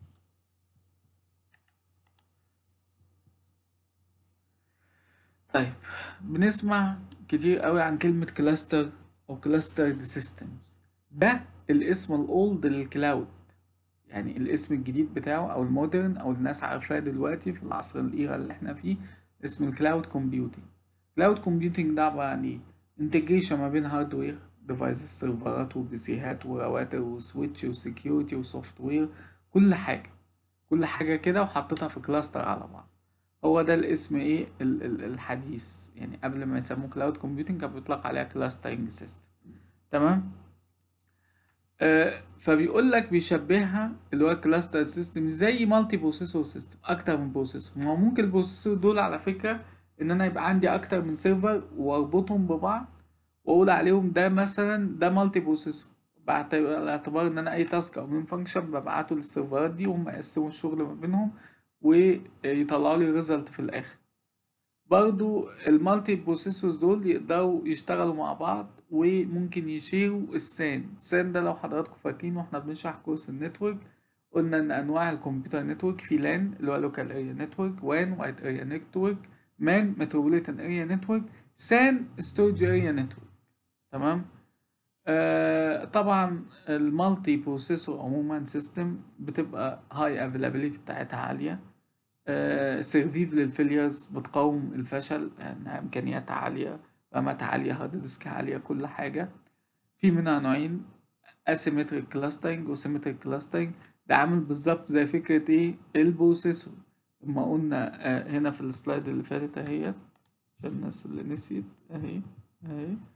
طيب بنسمع كتير قوي عن كلمة كلاستر أو كلاسترد سيستمز ده الاسم الأولد للكلاود يعني الاسم الجديد بتاعه أو المودرن أو الناس عارفاه دلوقتي في العصر الإيرا اللي احنا فيه اسم الكلاود كومبيوتنج كلاود كومبيوتنج ده عبارة عن إيه؟ انتجريشن ما بين هاردوير ديفايسز سيرفرات وبيسيهات ورواتر وسويتش وسكيورتي وسوفت وير كل حاجة كل حاجة كده وحطيتها في كلاستر على بعض هو ده الاسم ايه ال ال الحديث يعني قبل ما يسموه كلاود كومبيوتنج كان بيطلق عليها كلاسترنج سيستم تمام آه فبيقول لك بيشبهها اللي هو كلاستر سيستم زي مالتي بروسيسور سيستم اكتر من بروسيسور ما هو ممكن البروسيسور دول على فكره ان انا يبقى عندي اكتر من سيرفر واربطهم ببعض واقول عليهم ده مثلا ده مالتي بروسيسور على اعتبار ان انا اي تاسك او من فانكشن ببعته للسيرفرات دي وهم يقسموا الشغل ما بينهم ويطلعوا لي ريزلت في الاخر برضو المالتي بروسيسورز دول يقدروا يشتغلوا مع بعض وممكن يشيروا السان السان ده لو حضراتكم فاكرين واحنا بنشرح كورس النتورك قلنا ان انواع الكمبيوتر نتورك في لان اللي هو لوكال اريا نتورك وان وايد اريا نتورك مان متروبوليتان اريا نتورك سان ستورج اريا نتورك تمام آه طبعا المالتي بروسيسور عموما سيستم بتبقى هاي افيلابيليتي بتاعتها عاليه سيرفيف للفيليرز بتقاوم الفشل يعني امكانياتها عاليه رامات عاليه هارد ديسك عاليه كل حاجه في منها نوعين asymmetric clustering و symmetric clustering ده عامل بالظبط زي فكره ايه البروسيسور لما قلنا آه هنا في السلايد اللي فاتت اهي عشان الناس اللي نسيت اهي اهي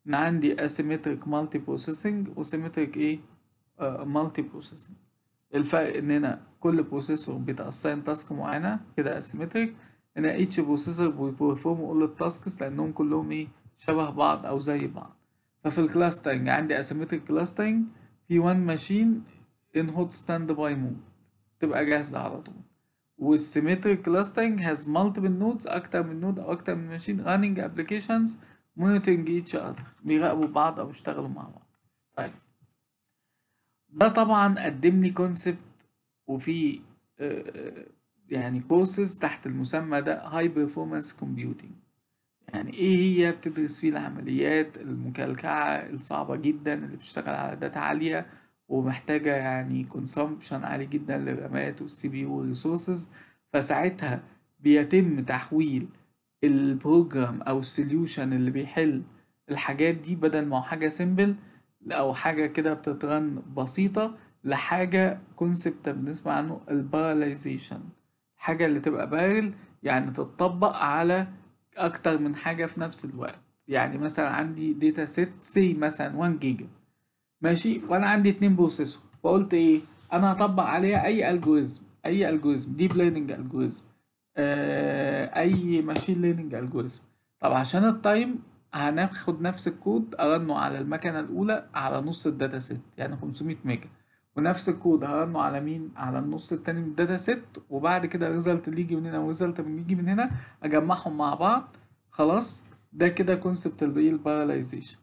ان عندي asymmetric multi processing وsymmetric ايه مالتي بروسيسنج الفرق ان هنا كل بروسيسور بيتأساين تاسك معينة كده asymmetric هنا each بروسيسور بيبرفورم كل التاسكس لانهم كلهم ايه شبه بعض او زي بعض ففي الكلاسترنج عندي asymmetric clustering في one machine in hot standby mode تبقى جاهزة على طول والsymmetric clustering has multiple nodes أكتر من نود أو أكتر من ماشين running applications monitoring each other بيراقبوا بعض أو يشتغلوا مع بعض طيب ده طبعا قدم لي كونسبت وفي يعني كورسز تحت المسمى ده هاي performance computing يعني ايه هي بتدرس فيه العمليات المكلكعة الصعبة جدا اللي بتشتغل على داتا عالية ومحتاجة يعني كونسامبشن عالي جدا للرامات والسي بي يو والريسورسز فساعتها بيتم تحويل البروجرام او السوليوشن اللي بيحل الحاجات دي بدل ما هو حاجة سيمبل او حاجة كده بتترن بسيطة لحاجة كونسبت بنسمع عنه الباراليزيشن حاجة اللي تبقى بارل يعني تتطبق على اكتر من حاجة في نفس الوقت يعني مثلا عندي داتا سيت سي مثلا 1 جيجا ماشي وانا عندي اتنين بروسيسور فقلت ايه انا هطبق عليها اي الجوريزم اي الجوريزم ديب ليرنينج الجوريزم اي ماشين ليرنينج الجوريزم طب عشان التايم هناخد نفس الكود ارنه على المكنه الاولى على نص الداتا سيت يعني 500 ميجا ونفس الكود هرنه على مين على النص التاني من الداتا سيت وبعد كده الريزلت اللي يجي من هنا والريزلت اللي يجي من هنا اجمعهم مع بعض خلاص ده كده كونسبت الايه الباراليزيشن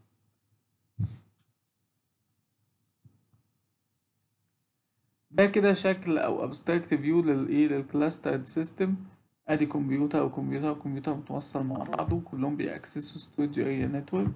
ده كده شكل او ابستراكت فيو للايه للكلاسترد سيستم ادي كمبيوتر وكمبيوتر وكمبيوتر متوصل مع بعضه كلهم بيأكسسوا ستورج اريا نتورك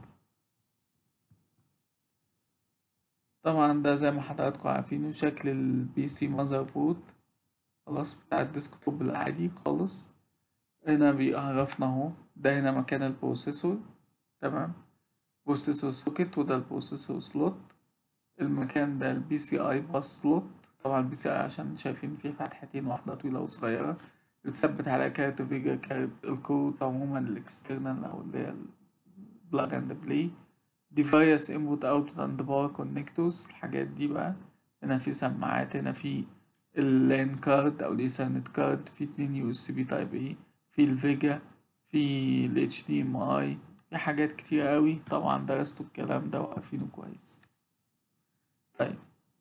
طبعا ده زي ما حضراتكم عارفينه شكل البي سي ماذر بورد خلاص بتاع الديسكتوب العادي خالص هنا بيعرفنا اهو ده هنا مكان البروسيسور تمام بروسيسور سوكت وده البروسيسور سلوت المكان ده البي سي اي باس سلوت طبعا البي سي اي عشان شايفين فيه فتحتين واحدة طويلة وصغيرة بتثبت على كارت فيجا كارت الكود عموما الاكسترنال او اللي هي البلاج اند بلاي ديفايس انبوت اوتبوت اند باور كونكتورز الحاجات دي بقى هنا في سماعات هنا في اللان كارد او الايثرنت كارد في اتنين يو اس بي تايب اي في الفيجا في ال اتش دي ام اي في حاجات كتير قوي طبعا درستوا الكلام ده وعارفينه كويس طيب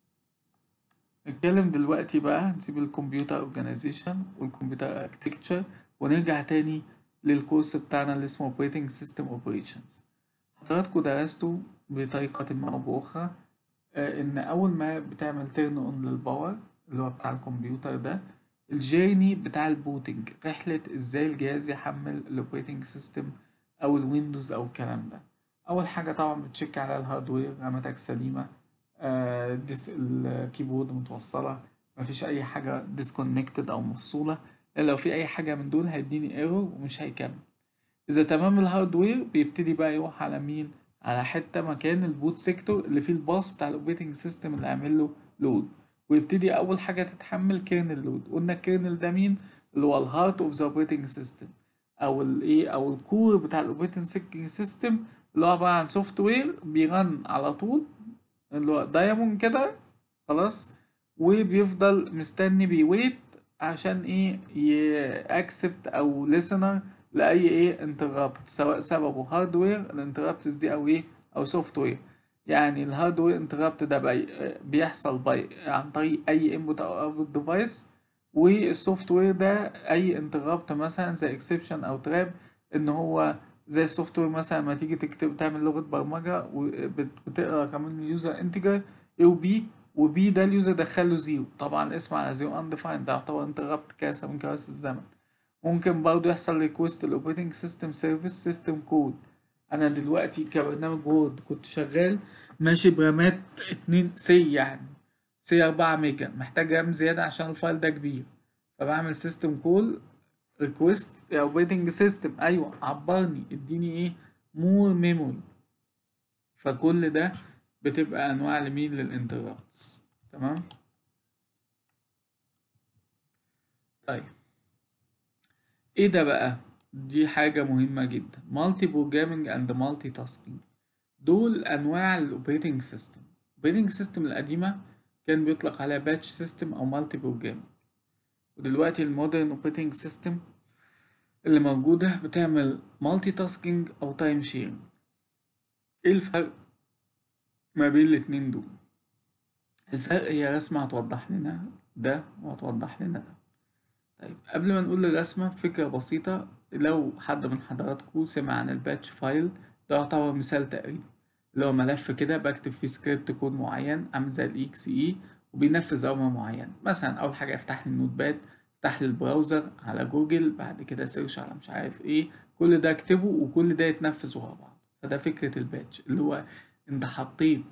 نتكلم دلوقتي بقى هنسيب الكمبيوتر اورجانيزيشن والكمبيوتر اركتكتشر ونرجع تاني للكورس بتاعنا اللي اسمه اوبريتنج سيستم اوبريشنز حضراتكم درستوا بطريقة ما أو بأخرى آه إن أول ما بتعمل تيرن أون للباور اللي هو بتاع الكمبيوتر ده الجيرني بتاع البوتنج رحلة إزاي الجهاز يحمل الأوبريتنج سيستم أو الويندوز أو الكلام ده أول حاجة طبعا بتشيك على الهاردوير راماتك سليمة آه ديس الكيبورد متوصلة مفيش أي حاجة ديسكونكتد أو مفصولة لو في أي حاجة من دول هيديني ايرور ومش هيكمل إذا تمام الهاردوير بيبتدي بقى يروح على مين؟ على حتة مكان البوت سيكتور اللي فيه الباص بتاع الأوبريتنج سيستم اللي عامل له لود ويبتدي أول حاجة تتحمل كيرنل لود قلنا الكيرنل ده مين؟ اللي هو الهارت أوف ذا أوبريتنج سيستم أو الإيه أو الكور بتاع الأوبريتنج سيستم اللي هو عبارة عن سوفت وير بيرن على طول اللي هو دايموند كده خلاص وبيفضل مستني بيويت عشان ايه يأكسبت او listener لأي ايه انترابت سواء سببه هاردوير الانترابتس دي او ايه او سوفت وير يعني الهاردوير انترابت ده بي بيحصل باي عن طريق اي انبوت او اوتبوت ديفايس والسوفت وير ده اي انترابت مثلا زي اكسبشن او تراب ان هو زي السوفت وير مثلا لما تيجي تكتب تعمل لغة برمجة وبتقرا كمان من اليوزر انتجر A و B و B ده اليوزر دخله زيرو طبعا الاسم على زيرو undefined ده يعتبر انترابت كاسة من كوارث الزمن ممكن برضه يحصل ريكوست الاوبريتنج سيستم سيرفيس سيستم كود انا دلوقتي كبرنامج وورد كنت شغال ماشي برامات اتنين سي يعني سي أربعة ميجا محتاج رام زيادة عشان الفايل ده كبير فبعمل سيستم كول ريكوست اوبريتنج سيستم ايوه عبرني اديني ايه مور ميموري فكل ده بتبقى انواع لمين للانترابتس تمام طيب ايه ده بقى دي حاجة مهمة جدا مالتي بروجرامينج اند مالتي تاسكينج دول انواع الاوبريتنج سيستم الاوبريتنج سيستم القديمه كان بيطلق عليها باتش سيستم او مالتي بروجرام ودلوقتي المودرن اوبريتنج سيستم اللي موجوده بتعمل مالتي تاسكينج او تايم شيرنج ايه الفرق ما بين الاتنين دول الفرق هي رسمة هتوضح لنا ده وهتوضح لنا ده طيب قبل ما نقول الرسمة فكرة بسيطة لو حد من حضراتكم سمع عن الباتش فايل ده يعتبر مثال تقريبي اللي هو ملف كده بكتب فيه سكريبت كود معين عامل زي الاكس اي وبينفذ أمر معين مثلا أول حاجة افتح لي النوت باد افتح لي البراوزر على جوجل بعد كده سيرش على مش عارف ايه كل ده اكتبه وكل ده يتنفذ ورا بعض فده فكرة الباتش اللي هو انت حطيت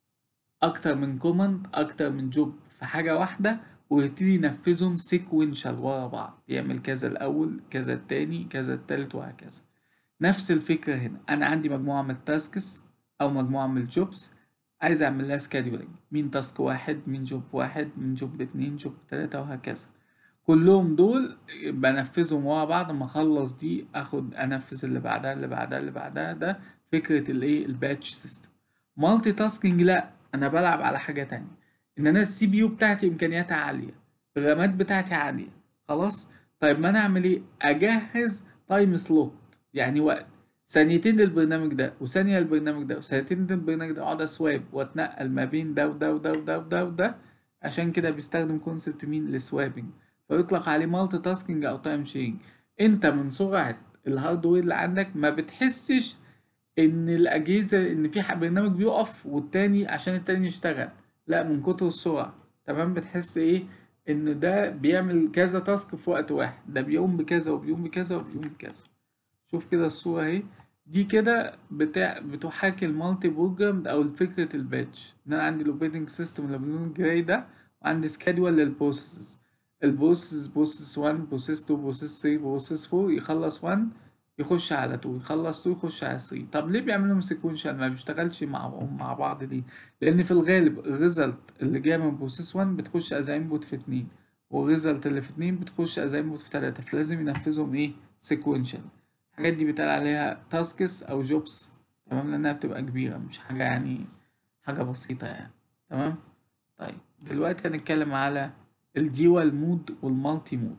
اكتر من كوماند اكتر من جوب في حاجة واحدة ويبتدي ينفذهم سيكوينشال ورا بعض يعمل كذا الاول كذا التاني كذا التالت وهكذا نفس الفكرة هنا انا عندي مجموعة من التاسكس او مجموعة من الجوبس عايز اعمل لها سكادولينج مين تاسك واحد مين جوب واحد مين جوب اتنين جوب تلاتة وهكذا كلهم دول بنفذهم ورا بعض ما اخلص دي اخد انفذ اللي بعدها اللي بعدها اللي بعدها ده فكرة الايه الباتش سيستم مالتي تاسكينج لا انا بلعب على حاجة تانية ان انا السي بي يو بتاعتي امكانياتها عالية الرامات بتاعتي عالية خلاص طيب ما انا اعمل ايه اجهز تايم سلوت يعني وقت ثانيتين للبرنامج ده وثانية للبرنامج ده وثانيتين للبرنامج ده اقعد اسواب واتنقل ما بين ده وده وده وده وده وده عشان كده بيستخدم كونسبت مين السوابنج فيطلق عليه مالتي تاسكينج او تايم شيرنج انت من سرعة الهاردوير اللي عندك ما بتحسش ان الاجهزه ان في برنامج بيقف والتاني عشان التاني يشتغل لا من كتر السرعه تمام بتحس ايه ان ده بيعمل كذا تاسك في وقت واحد ده بيقوم بكذا وبيقوم بكذا وبيقوم بكذا شوف كده الصوره اهي دي كده بتاع بتحاكي المالتي بروجرام او فكره الباتش ان انا عندي الاوبريتنج سيستم اللي باللون الجراي ده وعندي سكادول للبروسيسز البروسيس بروسيس 1 بروسيس 2 بروسيس 3 بروسيس 4 يخلص 1 يخش على 2 يخلص 2 يخش على 3 طب ليه بيعملهم سيكونشال ما بيشتغلش مع مع بعض ليه لان في الغالب الريزلت اللي جايه من بروسيس 1 بتخش از انبوت في 2 والريزلت اللي في 2 بتخش از انبوت في 3 فلازم ينفذهم ايه سيكونشال الحاجات دي بيتقال عليها تاسكس او جوبس تمام لانها بتبقى كبيره مش حاجه يعني حاجه بسيطه يعني تمام طيب دلوقتي هنتكلم على الديوال مود والمالتي مود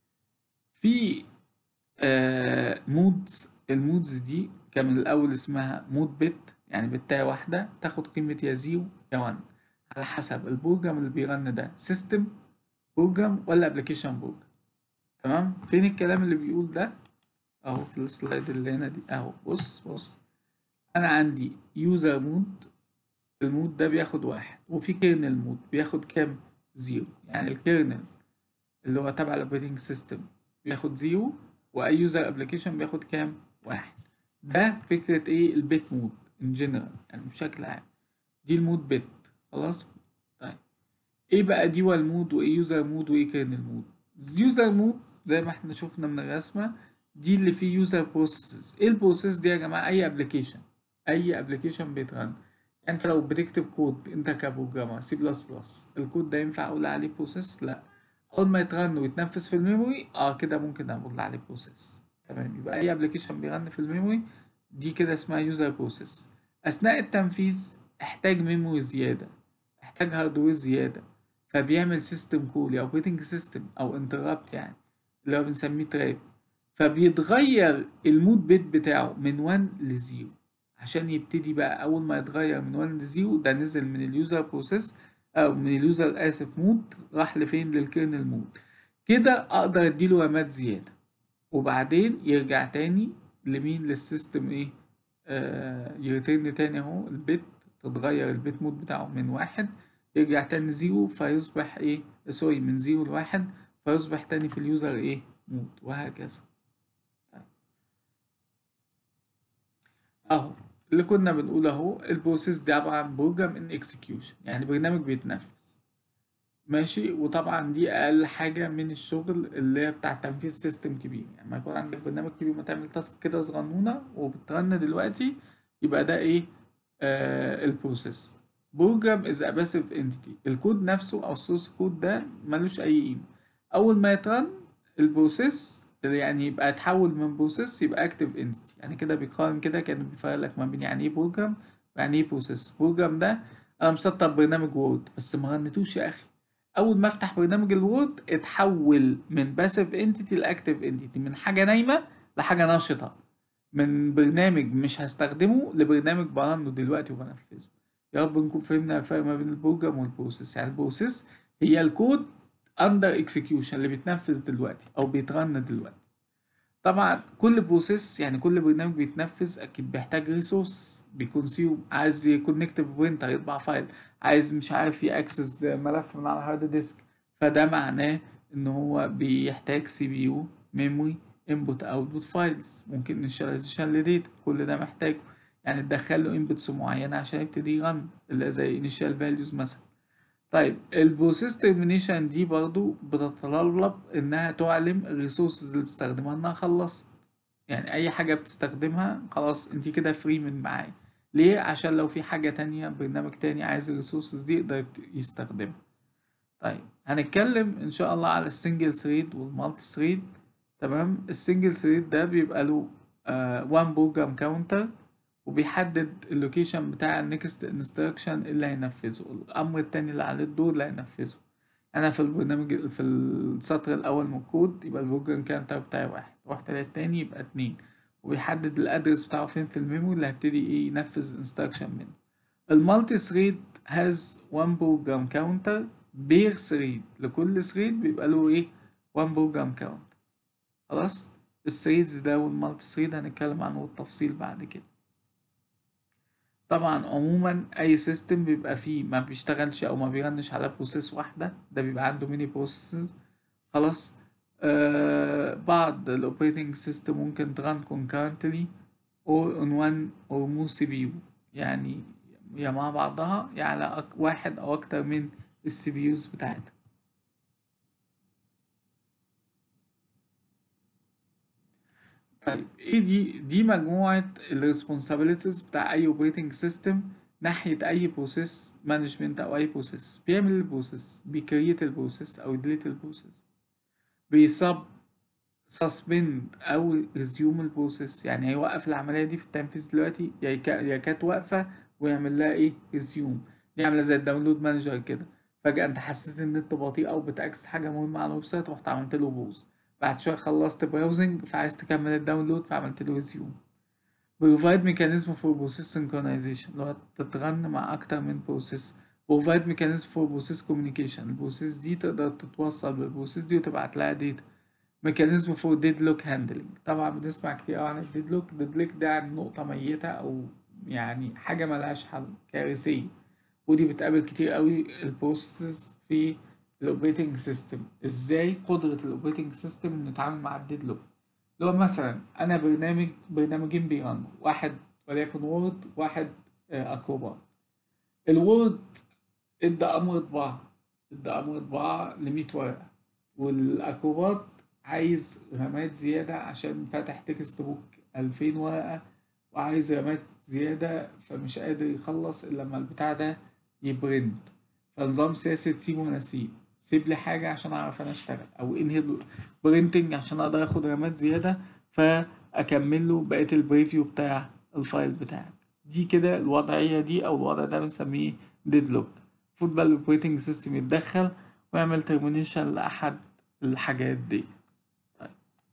في آه مودز المودز دي كان من الأول اسمها مود بت يعني بتاية واحدة تاخد قيمة يا زيرو يا وان على حسب البروجرام اللي بيرن ده سيستم بروجرام ولا ابلكيشن بروجرام تمام فين الكلام اللي بيقول ده اهو في السلايد اللي هنا دي اهو بص بص انا عندي يوزر مود المود ده بياخد واحد وفي كيرنل مود بياخد كام زيرو يعني الكيرنل اللي هو تبع الاوبريتنج سيستم بياخد زيرو واي يوزر ابلكيشن بياخد كام واحد ده فكره ايه البيت مود ان جنرال يعني بشكل عام دي المود بت خلاص طيب ايه بقى ديوال مود وايه يوزر مود وايه كيرنل مود يوزر مود زي ما احنا شفنا من الرسمه دي اللي فيه يوزر بروسيس ايه البروسيس دي يا جماعه اي ابلكيشن اي ابلكيشن بيترن يعني انت لو بتكتب كود انت كبروجرامر سي بلس بلس الكود ده ينفع اقول عليه بروسيس لا اول ما يترن ويتنفذ في الميموري اه كده ممكن اقول عليه بروسيس تمام يبقى اي ابلكيشن بيرن في الميموري دي كده اسمها يوزر بروسيس اثناء التنفيذ احتاج ميموري زياده احتاج هاردوير زياده فبيعمل سيستم كول او اوبريتنج سيستم او انترابت يعني اللي هو بنسميه تراب فبيتغير المود بيت بتاعه من 1 ل 0 عشان يبتدي بقى اول ما يتغير من 1 ل 0 ده نزل من اليوزر بروسيس او من اليوزر اسف مود راح لفين للكيرنل مود كده اقدر اديله رامات زياده وبعدين يرجع تاني لمين للسيستم ايه آه يرترن تاني اهو البيت تتغير البيت مود بتاعه من واحد يرجع تاني زيرو فيصبح ايه سوري من زيرو لواحد فيصبح تاني في اليوزر ايه مود وهكذا اهو اللي كنا بنقول اهو البروسيس دي عبارة عن بروجرام ان اكسكيوشن يعني برنامج بيتنفذ ماشي وطبعا دي اقل حاجة من الشغل اللي هي بتاع تنفيذ سيستم كبير يعني ما يكون عندك برنامج كبير ما تعمل تاسك كده صغنونة وبترن دلوقتي يبقى ده ايه آه البروسيس بروجرام از ا باسيف انتيتي الكود نفسه او السورس كود ده ملوش اي قيمة اول ما يترن البروسيس يعني يبقى اتحول من بروسيس يبقى اكتف انتيتي يعني كده بيقارن كده كان بيفرق لك ما بين يعني ايه بروجرام يعني ايه بروسيس بروجرام ده انا مسطب برنامج وورد بس ما غنيتوش يا اخي اول ما افتح برنامج الوورد اتحول من باسيف انتيتي لاكتيف انتيتي من حاجه نايمه لحاجه نشطه من برنامج مش هستخدمه لبرنامج برنه دلوقتي وبنفذه يا رب نكون فهمنا الفرق ما بين البروجرام والبروسيس يعني البروسيس هي الكود اندر اكسكيوشن اللي بيتنفذ دلوقتي او بيترن دلوقتي طبعا كل بروسيس يعني كل برنامج بيتنفذ اكيد بيحتاج ريسورس بيكونسيوم عايز يكونكت ببرينتر يطبع فايل عايز مش عارف ياكسس ملف من على هارد ديسك فده معناه ان هو بيحتاج سي بي يو ميموري انبوت اوتبوت فايلز ممكن انشاليزيشن لديتا كل ده محتاجه يعني تدخل له انبوتس معينه عشان يبتدي يرن اللي زي انيشال فاليوز مثلا طيب البروسيس ترمينيشن دي برضو بتتطلب انها تعلم الريسورسز اللي بتستخدمها انها خلصت يعني اي حاجه بتستخدمها خلاص انت كده فري من معايا ليه عشان لو في حاجه تانية برنامج تاني عايز الريسورسز دي يقدر يستخدمها طيب هنتكلم ان شاء الله على السنجل ثريد والمالتي ثريد تمام السنجل ثريد ده بيبقى له وان بروجرام كاونتر وبيحدد اللوكيشن بتاع النكست انستراكشن اللي هينفذه الامر التاني اللي عليه الدور اللي هينفذه انا في البرنامج في السطر الاول من الكود يبقى البروجرام كاونتر بتاعي واحد رحت للتاني يبقى اتنين وبيحدد الادرس بتاعه فين في الميموري اللي هيبتدي ايه ينفذ الانستراكشن منه المالتي ثريد هاز وان بروجرام كاونتر بير ثريد لكل ثريد بيبقى له ايه وان بروجرام كاونتر خلاص الثريدز ده والمالتي ثريد هنتكلم عنه بالتفصيل بعد كده طبعا عموما اي سيستم بيبقى فيه ما بيشتغلش او ما بيرنش على بروسيس واحده ده بيبقى عنده ميني بروسيسز خلاص آه بعض الاوبريتنج سيستم ممكن تران concurrently or on one or more CPU يعني يا مع بعضها يا على واحد او اكتر من السي بي يوز بتاعتها طيب ايه دي دي مجموعة الريسبونسابيلتيز بتاع اي اوبريتنج سيستم ناحية اي بروسيس مانجمنت او اي بروسيس بيعمل البروسيس بيكريت البروسيس او يديليت البروسيس بيصب سسبند او ريزيوم البروسيس يعني هيوقف العملية دي في التنفيذ دلوقتي يا كانت واقفة ويعمل لها ايه ريزيوم دي عاملة زي الداونلود مانجر كده فجأة انت حسيت ان النت بطيء او بتأكسس حاجة مهمة على الويب سايت رحت عملت له بوز بعد شوية خلصت براوزنج فعايز تكمل الداونلود فعملت له ريزيوم provide mechanism for process synchronization اللي هو تتغن مع أكتر من بروسيس provide mechanism for process communication البروسيس دي تقدر تتوصل بالبروسيس دي وتبعت لها داتا mechanism for deadlock handling طبعا بنسمع كتير عن الديدلوك deadlock ده عن نقطة ميتة أو يعني حاجة ملهاش حل كارثية ودي بتقابل كتير قوي البروسيس في الاوبريتنج سيستم ازاي قدرة الاوبريتنج سيستم انه يتعامل مع الديدلوك لو مثلا انا برنامج برنامجين بيرنوا واحد وليكن وورد واحد اكروبات الوورد ادى امر طباعة ادى امر طباعة لمية ورقة والاكروبات عايز رامات زيادة عشان فاتح تكست بوك ألفين ورقة وعايز رامات زيادة فمش قادر يخلص إلا لما البتاع ده يبرنت فنظام سياسة سيب ونسيب سيب لي حاجة عشان أعرف أنا أشتغل أو انهي برينتنج عشان أقدر آخد رامات زيادة فأكمل له بقية البريفيو بتاع الفايل بتاعك دي كده الوضعية دي أو الوضع ده بنسميه ديدلوك المفروض بقى الأوبريتنج سيستم يتدخل ويعمل ترمينيشن لأحد الحاجات دي طيب.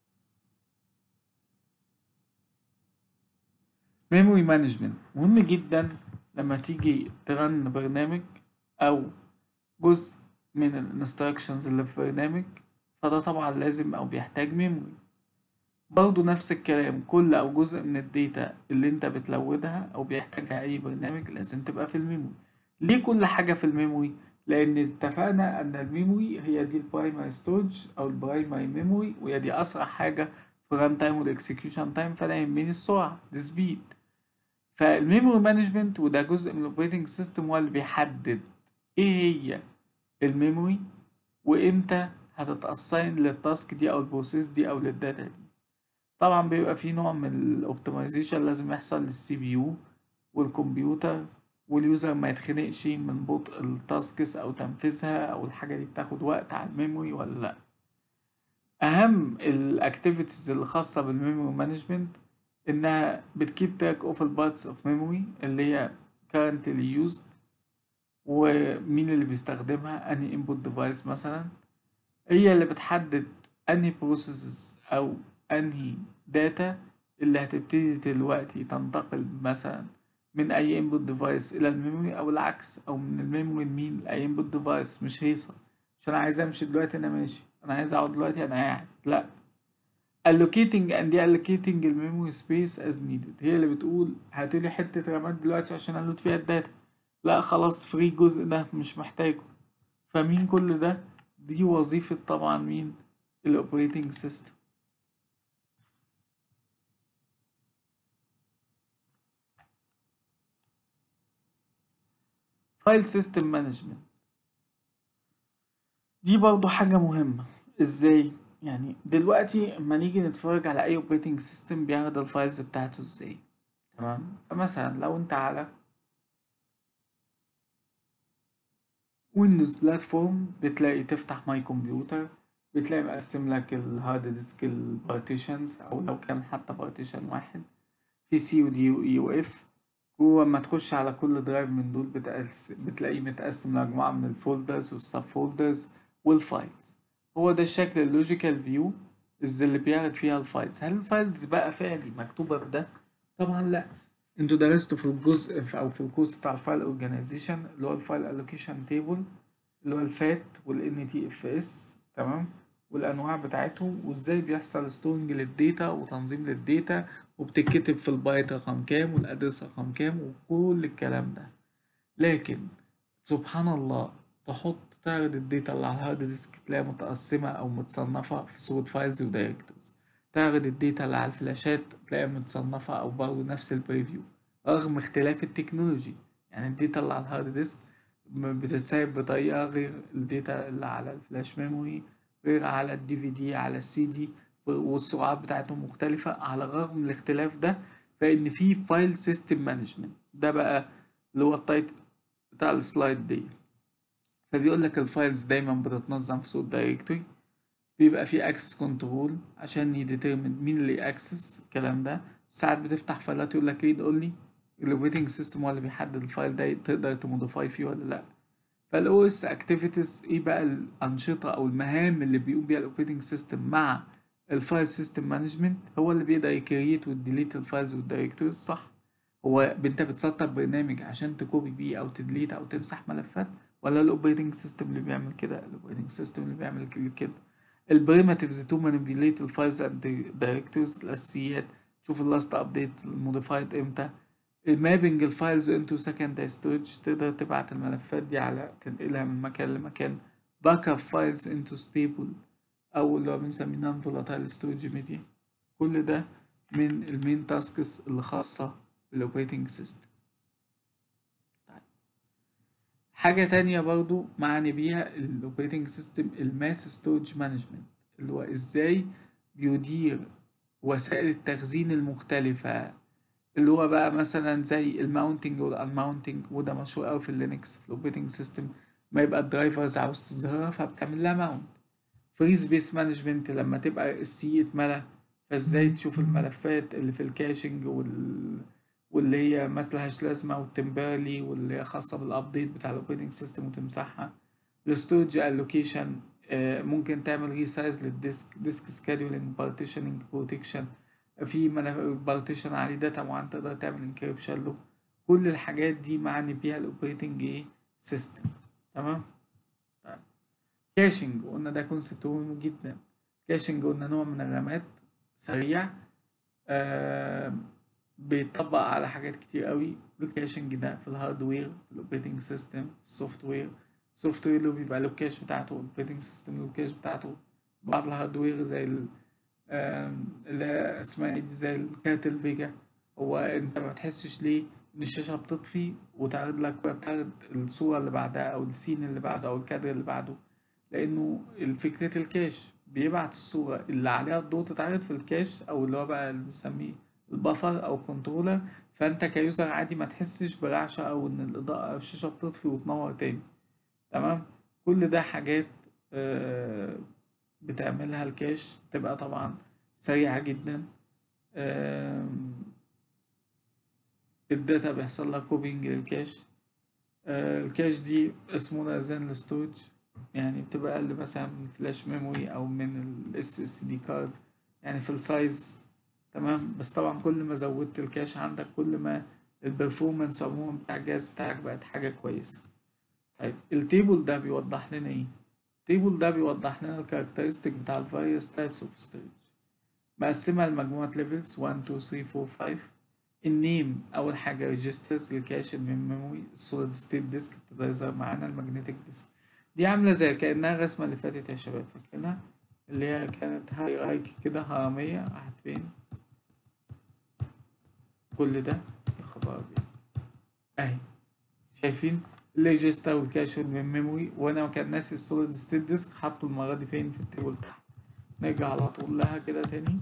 ميموري مانجمنت مهم جدا لما تيجي ترن برنامج او جزء من الانستراكشنز اللي في برنامج فده طبعا لازم او بيحتاج ميموري برضو نفس الكلام كل او جزء من الداتا اللي انت بتلودها او بيحتاجها اي برنامج لازم تبقى في الميموري ليه كل حاجة في الميموري لان اتفقنا ان الميموري هي دي البرايمري ستورج او البرايمري ميموري وهي دي اسرع حاجة في الران تايم والاكسكيوشن تايم فانا يهمني السرعة السبيد فالميموري مانجمنت وده جزء من الاوبريتنج سيستم هو اللي بيحدد ايه هي الميموري وامتى هتتأساين للتاسك دي او البروسيس دي او للداتا دي طبعا بيبقى في نوع من الاوبتمايزيشن لازم يحصل للسي بي يو والكمبيوتر واليوزر ما يتخنقش من بطء التاسكس او تنفيذها او الحاجه دي بتاخد وقت على الميموري ولا لا اهم الاكتيفيتيز اللي خاصه بالميموري مانجمنت انها بتكيب تراك اوف البارتس اوف ميموري اللي هي currently used ومين اللي بيستخدمها انهي input device مثلا هي اللي بتحدد انهي processes او انهي data اللي هتبتدي دلوقتي تنتقل مثلا من اي input device الى الميموري او العكس او من الميموري لمين لاي input device مش هيصة مش انا عايز امشي دلوقتي انا ماشي انا عايز اقعد دلوقتي انا قاعد لا allocating and deallocating الميموري space as needed هي اللي بتقول هاتولي حتة رامات دلوقتي عشان الود فيها الداتا لا خلاص فري الجزء ده مش محتاجه فمين كل ده دي وظيفة طبعا مين الاوبريتنج سيستم فايل سيستم مانجمنت دي برضو حاجة مهمة ازاي يعني دلوقتي اما نيجي نتفرج على اي اوبريتنج سيستم بياخد الفايلز بتاعته ازاي تمام فمثلا لو انت على ويندوز بلاتفورم بتلاقي تفتح ماي كمبيوتر بتلاقي مقسم لك الهارد ديسك البارتيشنز او لو كان حتى بارتيشن واحد في سي ودي واي واف جوه ما تخش على كل درايف من دول بتقس... بتلاقيه متقسم لمجموعة من الفولدرز والسب فولدرز والفايلز هو ده الشكل اللوجيكال فيو اللي بيعرض فيها الفايلز هل الفايلز بقى فعلي مكتوبة بده؟ طبعا لا انتوا درستوا في الجزء في او في الكورس بتاع الفايل اورجانيزيشن اللي هو الفايل الوكيشن تيبل اللي هو الفات والان تي اف اس تمام والانواع بتاعتهم وازاي بيحصل ستورنج للداتا وتنظيم للداتا وبتتكتب في البايت رقم كام والادرس رقم كام وكل الكلام ده لكن سبحان الله تحط تعرض الداتا اللي على الهارد ديسك تلاقيها متقسمة أو متصنفة في صورة فايلز ودايركتورز تعرض الداتا اللي على الفلاشات تلاقيها متصنفة أو برضه نفس البريفيو رغم اختلاف التكنولوجي يعني الداتا اللي على الهارد ديسك بتتساب بطريقة غير الداتا اللي على الفلاش ميموري غير على الدي في دي على السي دي والسرعات بتاعتهم مختلفة على الرغم من الاختلاف ده فإن في فايل سيستم مانجمنت ده بقى اللي هو التايتل بتاع السلايد دي فبيقول لك الفايلز دايما بتتنظم في صوت دايركتوري بيبقى في اكسس كنترول عشان يديترمن مين اللي اكسس الكلام ده ساعات بتفتح فايلات يقول لك ريد اونلي الاوبريتنج سيستم هو اللي بيحدد الفايل ده تقدر تموديفاي فيه ولا لا فالاو اس اكتيفيتيز ايه بقى الانشطه او المهام اللي بيقوم بيها الاوبريتنج سيستم مع الفايل سيستم مانجمنت هو اللي بيقدر يكريت ويديليت الفايلز والدايركتوريز صح هو انت بتسطب برنامج عشان تكوبي بيه او تديليت او تمسح ملفات ولا الاوبريتنج سيستم اللي بيعمل كده الاوبريتنج سيستم اللي بيعمل كده البريماتيفز تو مانيبيوليت الفايلز اند دايركتوريز الاساسيات شوف اللاست ابديت الموديفايد امتى المابنج الفايلز انتو سكندري ستورج تقدر تبعت الملفات دي على تنقلها من مكان لمكان باك اب فايلز انتو ستيبل او اللي هو بنسميه نون فولاتايل ستورج ميديا كل ده من المين تاسكس اللي خاصة بالاوبريتنج سيستم حاجة تانية برضو معني بيها الاوبريتنج سيستم الماس ستورج مانجمنت اللي هو ازاي بيدير وسائل التخزين المختلفة اللي هو بقى مثلا زي الماونتنج والانماونتنج وده مشهور قوي في اللينكس في الاوبريتنج سيستم ما يبقى الدرايفرز عاوز تظهرها فبتعمل لها ماونت فري سبيس مانجمنت لما تبقى السي اتملى فازاي تشوف الملفات اللي في الكاشنج وال واللي هي ملهاش لازمة والتمبرلي واللي هي خاصة بالابديت بتاع الاوبريتنج سيستم وتمسحها الستورج الوكيشن ممكن تعمل ريسايز للديسك ديسك سكادولينج بارتيشننج بروتكشن في بارتيشن عليه داتا معين تقدر تعمل انكريبشن له كل الحاجات دي معني بيها الاوبريتنج ايه سيستم تمام طيب كاشنج قلنا ده كونسبت مهم جدا كاشنج قلنا نوع من الرامات سريع آه بيطبق على حاجات كتير قوي الكاشنج ده في الهاردوير في الاوبريتنج سيستم في السوفت وير السوفت وير اللي بيبقى له الكاش بتاعته الاوبريتنج سيستم له الكاش بتاعته بعض الهاردوير زي ال اللي اسمها ايه دي زي الكارت الفيجا هو انت ما بتحسش ليه ان الشاشه بتطفي وتعرض لك بتعرض الصوره اللي بعدها او السين اللي بعده او الكادر اللي بعده لانه فكره الكاش بيبعت الصوره اللي عليها الضوء تتعرض في الكاش او اللي هو بقى اللي بنسميه البفر او كنترولر فانت كيوزر عادي ما تحسش برعشه او ان الاضاءه او الشاشه بتطفي وتنور تاني تمام كل ده حاجات آه بتعملها الكاش تبقى طبعا سريعة جدا الداتا بيحصل لها كوبينج للكاش آه الكاش دي اسمه زين الستورج يعني بتبقى اقل مثلا من الفلاش ميموري او من الاس اس دي كارد يعني في السايز تمام بس طبعا كل ما زودت الكاش عندك كل ما البرفورمانس عموما بتاع الجهاز بتاعك بقت حاجة كويسة طيب التيبل ده بيوضح لنا ايه التيبل ده بيوضح لنا الكاركترستيك بتاع الفاريوس تايبس اوف ستورج مقسمها لمجموعة ليفلز 1 2 3 4 5 النيم أول حاجة ريجسترز الكاش الميموري السوليد ستيت ديسك ابتدى يظهر معانا الماجنتيك ديسك دي عاملة زي كأنها الرسمة اللي فاتت يا شباب فاكرينها اللي هي كانت هايرايكي كده هرمية راحت فين كل ده يا خبر أبيض أهي شايفين الريجستر والكاش والميموري وأنا كان ناسي السوليد ستيت ديسك حطه المرة دي فين في التيبل تحت نرجع على طول لها كده تاني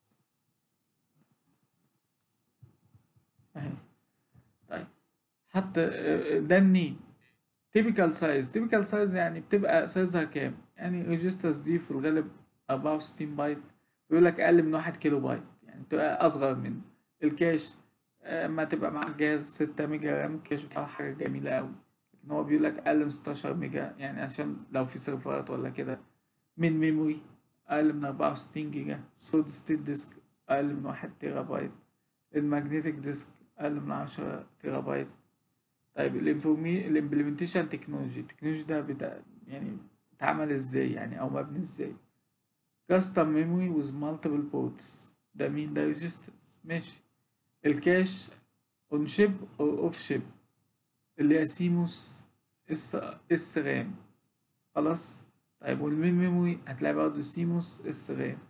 اهي طيب حتى ده النيم تيبيكال سايز تيبيكال سايز يعني بتبقى سايزها كام يعني ريجسترز دي في الغالب 64 بايت بيقول لك اقل من 1 كيلو بايت يعني بتبقى اصغر من الكاش اما تبقى معاك جهاز 6 ميجا رام الكاش بتاعه حاجه جميله قوي لكن هو بيقول لك اقل من 16 ميجا يعني عشان لو في سيرفرات ولا كده من ميموري أقل من 64 جيجا سوليد ستيت ديسك أقل من 1 تيرا بايت الماجنتيك ديسك أقل من 10 تيرا بايت طيب الانفورمي الامبلمنتيشن تكنولوجي التكنولوجي ده بتا... يعني اتعمل ازاي يعني او مبني ازاي كاستم ميموري with multiple ports ده مين ده ريجسترز ماشي الكاش اون شيب او اوف شيب اللي هي سيموس اس اس رام خلاص طيب والمين ميموري هتلاقي برضه سيموس اس رام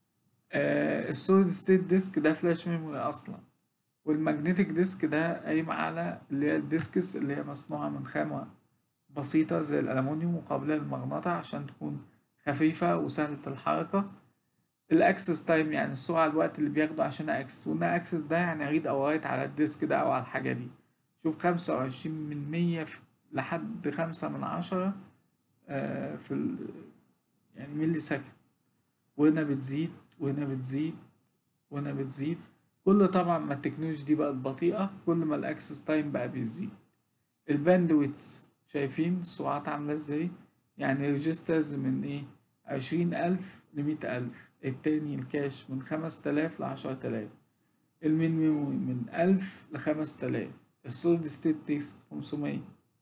آه السوليد ستيت ديسك ده فلاش ميموري اصلا والماجنتيك ديسك ده قايم على اللي هي الديسكس اللي هي مصنوعة من خامة بسيطة زي الألمونيوم وقابلة للمغناطة عشان تكون خفيفة وسهلة الحركة الأكسس تايم يعني السرعة الوقت اللي بياخده عشان أكسس وإن أكسس ده يعني أريد أو رايت على الديسك ده أو على الحاجة دي شوف خمسة وعشرين من مية لحد خمسة من عشرة آه في ال يعني ملي سكند وهنا بتزيد وهنا بتزيد وهنا بتزيد كل طبعا ما التكنولوجيا دي بقت بطيئة كل ما الأكسس تايم بقى بيزيد الباندويتس شايفين السرعات عاملة ازاي يعني ريجسترز من ايه عشرين ألف لمية ألف التاني الكاش من خمس تلاف لعشرة تلاف المين ميموري من ألف لخمس تلاف السوليد ستيت ديسك خمسمية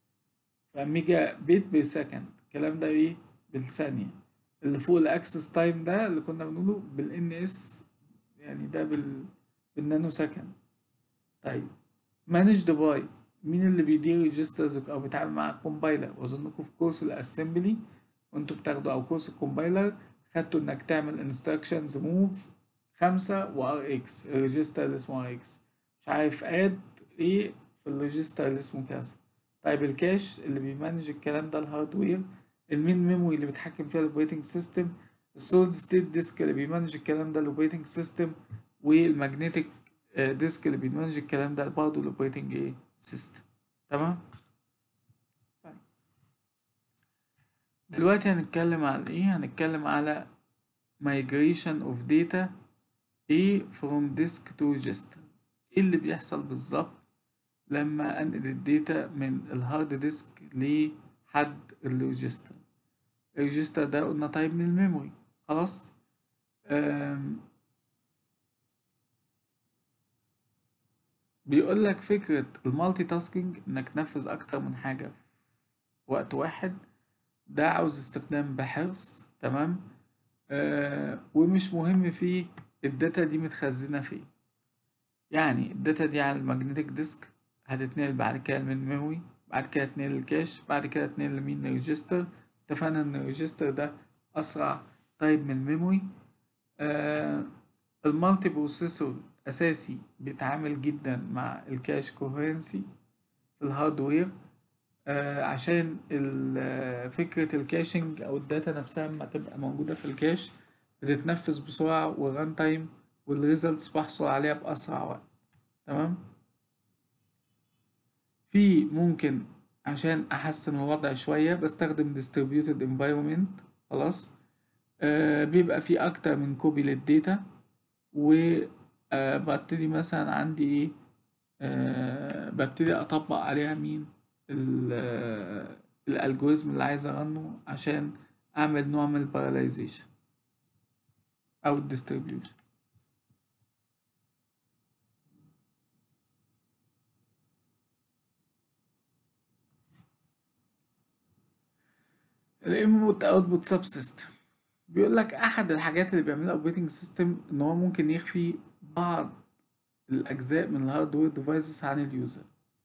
فميجا بيت بير سكند الكلام ده ايه بالثانية اللي فوق الاكسس تايم ده اللي كنا بنقوله بالان اس يعني ده بال بالنانو سكند طيب مانجد باي مين اللي بيدير ريجسترز او بيتعامل مع الكومبايلر واظنكم في كورس الاسمبلي وانتوا بتاخدوا او كورس الكومبايلر خدتوا انك تعمل انستراكشنز موف خمسة وار اكس الريجستر اللي اسمه ار اكس مش عارف اد ايه في الريجستر اللي اسمه كذا طيب الكاش اللي بيمانج الكلام ده الهاردوير المين ميموري اللي بيتحكم فيها الاوبريتنج سيستم السوليد ستيت ديسك اللي بيمانج الكلام ده الاوبريتنج سيستم والماجنتيك ديسك اللي بيمانج الكلام ده برضه الاوبريتنج ايه سيستم تمام طيب. دلوقتي هنتكلم على ايه هنتكلم على migration of data ايه from disk to register ايه اللي بيحصل بالظبط لما انقل الداتا من الهارد ديسك لحد الريجستر الريجستر ده قلنا تايب من الميموري خلاص بيقول لك فكرة المالتي تاسكينج انك تنفذ اكتر من حاجة في وقت واحد ده عاوز استخدام بحرص تمام آه ومش مهم فيه الداتا دي متخزنة فين يعني الداتا دي على الماجنتيك ديسك هتتنقل بعد كده من الميموري بعد كده تنقل الكاش بعد كده تنقل لمين الريجستر اتفقنا ان الريجستر ده اسرع طيب من الميموري آه المالتي بروسيسور اساسي بيتعامل جدا مع الكاش كوهرنسي في الهاردوير آه عشان فكرة الكاشنج او الداتا نفسها لما تبقى موجودة في الكاش بتتنفذ بسرعة والران تايم والريزلتس بحصل عليها بأسرع وقت تمام في ممكن عشان أحسن الوضع شوية بستخدم distributed environment خلاص آه بيبقى في أكتر من كوبي للداتا وببتدي مثلا عندي إيه آه ببتدي اطبق عليها مين الالجوريزم اللي عايز ارنه عشان اعمل نوع من الباراليزيشن او الديستريبيوشن الانبوت اوتبوت سب سيستم بيقول لك احد الحاجات اللي بيعملها الاوبريتنج سيستم ان هو ممكن يخفي بعض الاجزاء من الهاردوير ديفايسز عن اليوزر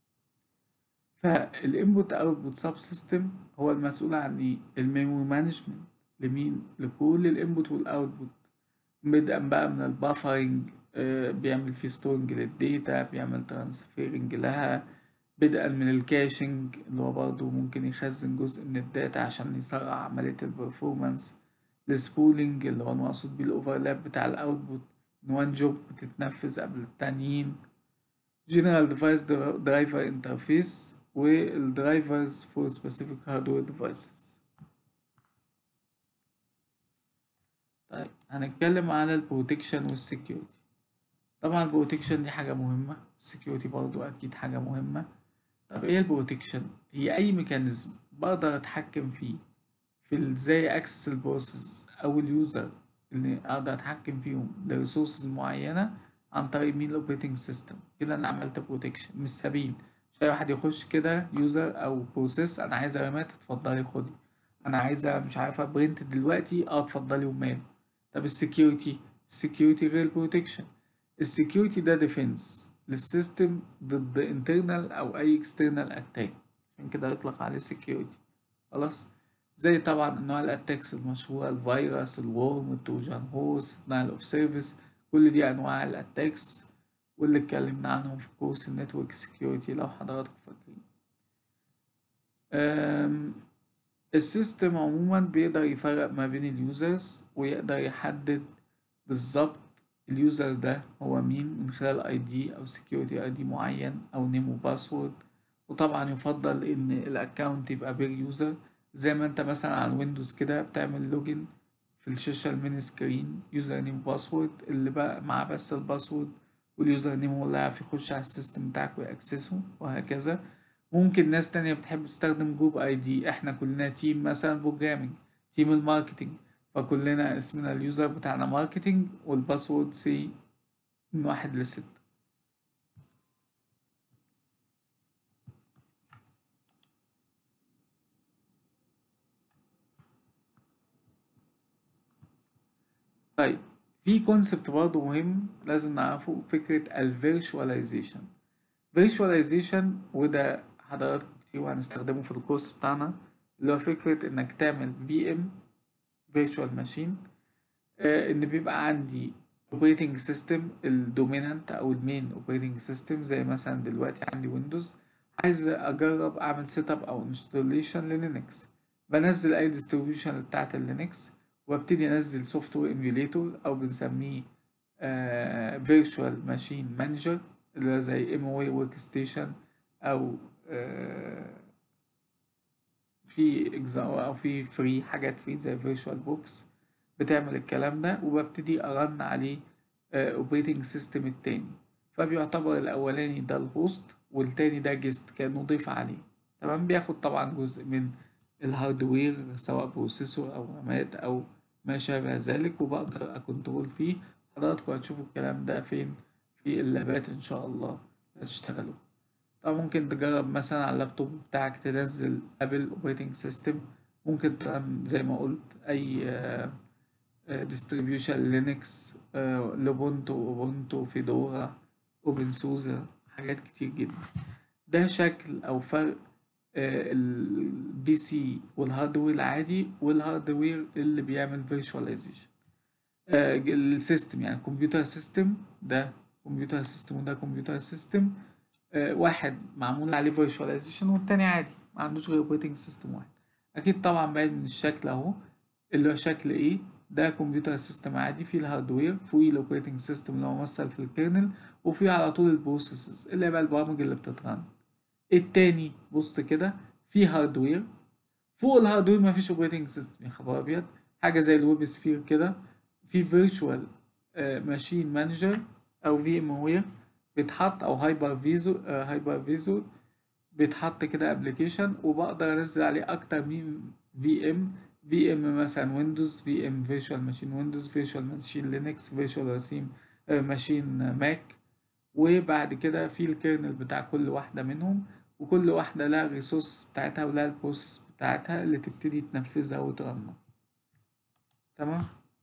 فالانبوت اوتبوت سب سيستم هو المسؤول عن ايه الميموري مانجمنت لمين لكل الانبوت والاوتبوت بدءا بقى من البافرنج آه بيعمل فيه ستورنج للديتا بيعمل ترانسفيرنج لها بدءا من الكاشنج اللي هو برضه ممكن يخزن جزء من الداتا عشان يسرع عملية البرفورمانس السبولينج اللي هو المقصود بيه الاوفرلاب بتاع الاوتبوت ان وان جوب بتتنفذ قبل التانيين جنرال ديفايس درايفر انترفيس والدرايفرز فور سبيسيفيك هاردوير ديفايسز طيب هنتكلم على البروتكشن والسكيورتي طبعا البروتكشن دي حاجة مهمة السكيورتي برضو أكيد حاجة مهمة طب ايه البروتكشن هي أي ميكانيزم بقدر أتحكم فيه في ازاي اكسس البروسيس او اليوزر اللي اقدر اتحكم فيهم لريسورسز معينه عن طريق مين الاوبريتنج سيستم كده انا عملت بروتكشن مش سبيل مش اي واحد يخش كده يوزر او بروسيس انا عايزه رامات اتفضلي خدي انا عايزه مش عارفه برنت دلوقتي اه اتفضلي ومال طب السكيورتي السكيورتي غير البروتكشن السكيورتي ده ديفنس للسيستم ضد انترنال او اي اكسترنال اتاك عشان كده يطلق عليه سكيورتي خلاص زي طبعا انواع الاتاكس المشهورة الفيروس الورم التروجان هورس نايل اوف سيرفيس كل دي انواع الاتاكس واللي اتكلمنا عنهم في كورس النتورك سكيورتي لو حضراتكم فاكرين السيستم عموما بيقدر يفرق ما بين اليوزرز ويقدر يحدد بالظبط اليوزر ده هو مين من خلال اي دي او سكيورتي اي دي معين او نيم وباسورد وطبعا يفضل ان الاكونت يبقى بير يوزر زي ما انت مثلا على الويندوز كده بتعمل لوجن في الشاشة المين سكرين يوزر نيم باسورد اللي بقى معاه بس الباسورد واليوزر نيم هو اللي عارف يخش على السيستم بتاعك ويأكسسه وهكذا ممكن ناس تانية بتحب تستخدم جروب اي دي احنا كلنا تيم مثلا بروجرامينج تيم الماركتينج فكلنا اسمنا اليوزر بتاعنا ماركتينج والباسورد سي من واحد لستة طيب في كونسبت برضه مهم لازم نعرفه فكرة الفيرشواليزيشن فيرشواليزيشن وده حضراتكم كتير وهنستخدمه في الكورس بتاعنا اللي هو فكرة انك تعمل في ام فيرتشوال ماشين ان بيبقى عندي اوبريتنج سيستم الدومينانت او المين اوبريتنج سيستم زي مثلا دلوقتي عندي ويندوز عايز اجرب اعمل سيت اب او انستوليشن للينكس بنزل اي ديستريبيوشن بتاعت اللينكس وابتدي انزل سوفت وير ايميوليتور او بنسميه فيرتشوال ماشين مانجر اللي زي ام او ورك ستيشن او آه في اجزاء او في فري حاجات فري زي فيرتشوال بوكس بتعمل الكلام ده وببتدي ارن عليه اوبريتنج سيستم التاني فبيعتبر الاولاني ده الهوست والتاني ده جيست كانه ضيف عليه تمام بياخد طبعا جزء من الهاردوير سواء بروسيسور او رامات او ما شابه ذلك وبقدر اكنترول فيه حضراتكم هتشوفوا الكلام ده فين في اللابات ان شاء الله هتشتغلوا طبعا ممكن تجرب مثلا على اللابتوب بتاعك تنزل ابل اوبريتنج سيستم ممكن زي ما قلت اي ديستريبيوشن لينكس لوبونتو اوبونتو فيدورا اوبن سوزا حاجات كتير جدا ده شكل او فرق البي سي والهاردوير العادي والهاردوير اللي بيعمل فيرتشواليزيشن السيستم يعني كمبيوتر سيستم ده كمبيوتر سيستم وده كمبيوتر سيستم واحد معمول عليه فيرتشواليزيشن والتاني عادي ما عندوش غير اوبريتنج سيستم واحد اكيد طبعا باين من الشكل اهو اللي هو شكل ايه ده كمبيوتر سيستم عادي فيه الهاردوير فوقيه الاوبريتنج سيستم اللي هو ممثل في الكيرنل وفيه على طول البروسيسز اللي هي بقى البرامج اللي بتترن التاني بص كده في هاردوير فوق الهاردوير مفيش اوبريتنج سيستم يا خبر ابيض حاجه زي الويب سفير كده في فيرتشوال ماشين مانجر او في ام وير بيتحط او هايبر فيزور هايبر فيزور بيتحط كده ابلكيشن وبقدر انزل عليه اكتر من في ام في ام مثلا ويندوز في ام فيرتشوال ماشين ويندوز فيرتشوال ماشين لينكس فيرتشوال رسيم ماشين ماك وبعد كده في الكيرنل بتاع كل واحدة منهم وكل واحدة لها الريسورس بتاعتها ولها البروسيس بتاعتها اللي تبتدي تنفذها وترنها تمام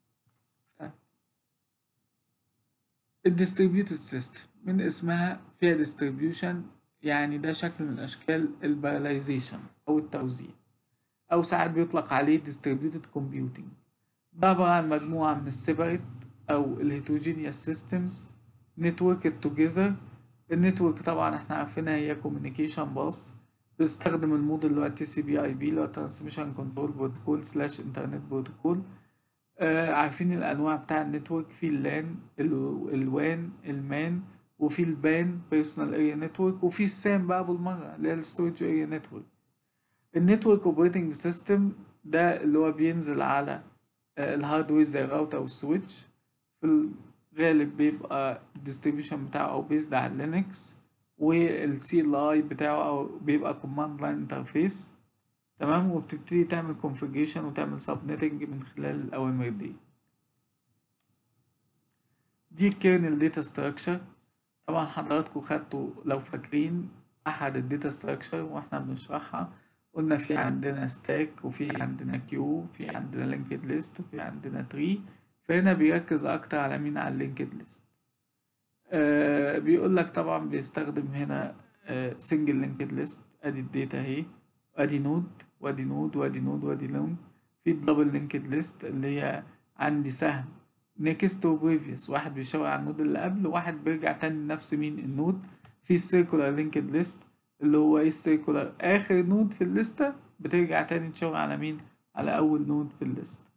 الديستريبيوتد سيستم من اسمها فيها ديستريبيوشن يعني ده شكل من اشكال الباراليزيشن او التوزيع او ساعات بيطلق عليه distributed computing ده عبارة عن مجموعة من السيبريت او الهيتروجينيوس سيستمز نتورك together النتورك طبعا احنا عارفينها هي communication باص بيستخدم الموديل اللي هو تي سي بي اي بي اللي هو ترانسميشن كنترول بروتوكول سلاش انترنت بروتوكول آه عارفين الانواع بتاع النتورك في اللان الوان المان وفي البان بيرسونال اريا نتورك وفي السام بقى بالمره اللي هي الستورج اريا نتورك النتورك اوبريتنج سيستم ده اللي هو بينزل على آه الهاردوير زي الراوتر والسويتش في الغالب بيبقى الديستريبيوشن بتاعه او بيزد على لينكس والسي ال اي بتاعه او بيبقى كوماند لاين انترفيس تمام وبتبتدي تعمل كونفيجريشن وتعمل سبنيتنج من خلال الاوامر دي دي الكيرنل داتا ستراكشر طبعا حضراتكم خدتوا لو فاكرين احد الداتا ستراكشر واحنا بنشرحها قلنا في عندنا ستاك وفي عندنا كيو في عندنا لينكد ليست وفي عندنا تري فهنا بيركز اكتر على مين على اللينكد ليست آه بيقول لك طبعا بيستخدم هنا سنجل لينكد ليست ادي الداتا اهي ادي نود وادي نود وادي نود وادي لون في الدبل لينكد ليست اللي هي عندي سهم نيكست وبريفيوس واحد بيشاور على النود اللي قبل وواحد بيرجع تاني لنفس مين النود في السيركولار لينكد ليست اللي هو ايه السيركولار اخر نود في الليستة بترجع تاني تشاور على مين على اول نود في الليست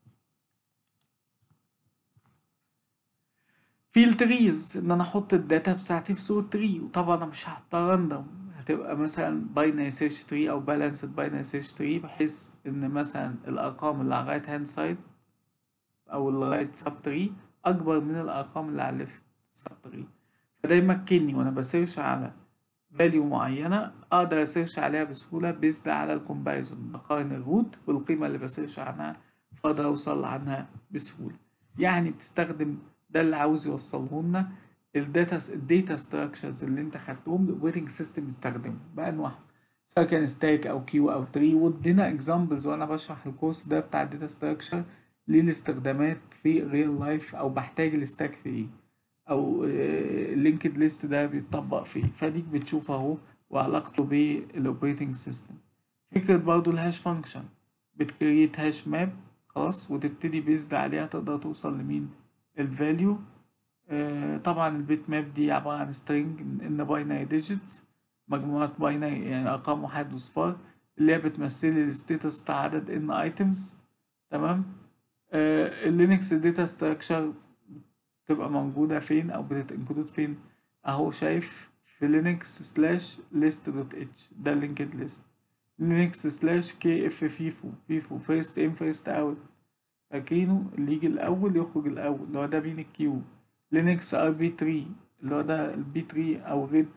في التريز ان انا احط الداتا بتاعتي في صورة تري وطبعا انا مش هحطها راندوم هتبقى مثلا باينري سيرش تري او بالانسد باينري سيرش تري بحيث ان مثلا الارقام اللي على الرايت هاند سايد او الرايت سب تري اكبر من الارقام اللي على الليفت سب تري فده يمكنني وانا بسيرش على فاليو معينة اقدر اسيرش عليها بسهولة بيزد على الكومباريزون بقارن الروت بالقيمة اللي بسيرش عنها فاقدر اوصل عنها بسهولة يعني بتستخدم ده اللي عاوز يوصله لنا الداتا الداتا ستراكشرز اللي انت خدتهم الاوبريتنج سيستم يستخدمه بانواعهم سواء كان ستاك او كيو او تري وادينا اكزامبلز وانا بشرح الكورس ده بتاع الداتا ستراكشر للاستخدامات في ريل لايف او بحتاج الستاك في ايه او اللينكد ليست ده بيتطبق في ايه فديك بتشوف اهو وعلاقته بالاوبريتنج سيستم فكرة برضو الهاش فانكشن بتكريت هاش ماب خلاص وتبتدي بيزد عليها تقدر توصل لمين الفاليو آه طبعا البيت ماب دي عبارة عن string ان باينري ديجيتس مجموعة باينري يعني ارقام واحد وصفار اللي هي بتمثل لي الستيتس بتاع عدد ان ايتمز تمام آه اللينكس داتا ستراكشر تبقى موجودة فين او بتتنكلود فين اهو شايف في لينكس سلاش ليست دوت اتش ده اللينكد ليست لينكس سلاش كي اف فيفو فيفو فيرست ان فيرست اوت فاكرينه اللي يجي الاول يخرج الاول اللي هو ده بين الكيو لينكس ار بي 3 اللي هو ده البي 3 او ريد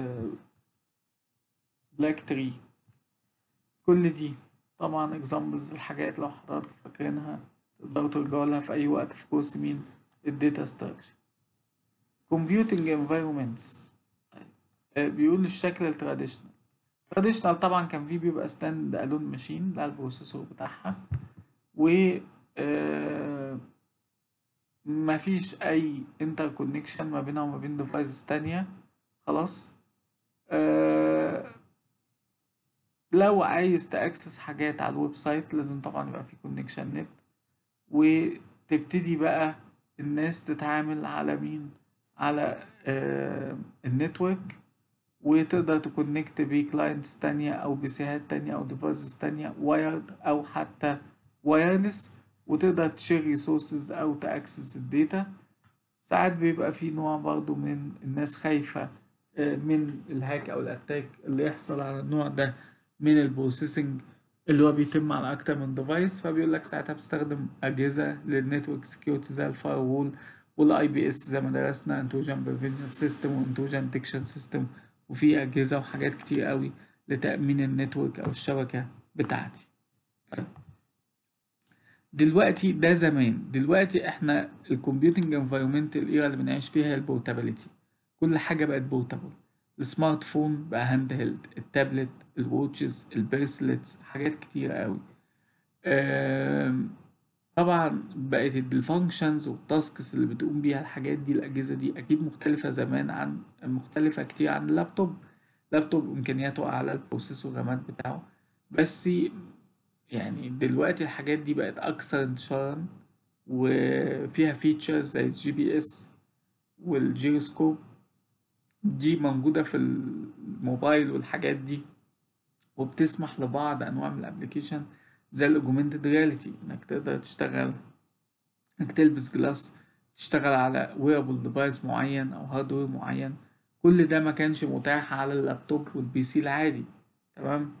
بلاك 3 كل دي طبعا اكزامبلز الحاجات لو حضرتك فاكرينها تقدروا ترجعوا لها في اي وقت في كورس مين الداتا ستراكشر كومبيوتنج انفايرمنتس بيقول الشكل التراديشنال تراديشنال طبعا كان فيه بيبقى ستاند الون ماشين ده البروسيسور بتاعها و آه مفيش اي انتر كونكشن ما بينها وما بين ديفايسز تانية خلاص آه لو عايز تاكسس حاجات على الويب سايت لازم طبعا يبقى في كونكشن نت وتبتدي بقى الناس تتعامل على مين على آه النتورك وتقدر تكونكت بكلاينتس تانية أو بسيهات تانية أو ديفايسز تانية وايرد أو حتى وايرلس وتقدر تشير ريسورسز أو تأكسس الداتا ساعات بيبقى في نوع برضو من الناس خايفة من الهاك أو الأتاك اللي يحصل على النوع ده من البروسيسنج اللي هو بيتم على أكتر من ديفايس فبيقول لك ساعتها بتستخدم أجهزة للنتورك سكيورتي زي الفاير وول والاي بي اس زي ما درسنا انتروجن بريفنشن سيستم وانتروجن ديكشن سيستم وفي اجهزه وحاجات كتير قوي لتامين النتورك او الشبكه بتاعتي طيب دلوقتي ده زمان دلوقتي احنا الكمبيوتنج انفايرمنت الايرا اللي بنعيش فيها هي البورتابيلتي كل حاجه بقت بورتابل السمارت فون بقى هاند هيلد التابلت الواتشز البريسلتس حاجات كتير قوي طبعا بقت الفانكشنز والتاسكس اللي بتقوم بيها الحاجات دي الاجهزه دي اكيد مختلفه زمان عن مختلفه كتير عن اللابتوب لابتوب امكانياته اعلى البروسيسور الرامات بتاعه بس يعني دلوقتي الحاجات دي بقت اكثر انتشارا وفيها فيتشرز زي الجي بي اس والجيروسكوب دي موجودة في الموبايل والحاجات دي وبتسمح لبعض أنواع من الأبليكيشن زي الأوجمنتد رياليتي إنك تقدر تشتغل إنك تلبس جلاس تشتغل على ويرابل ديفايس معين أو هاردوير معين كل ده ما كانش متاح على اللابتوب والبي سي العادي تمام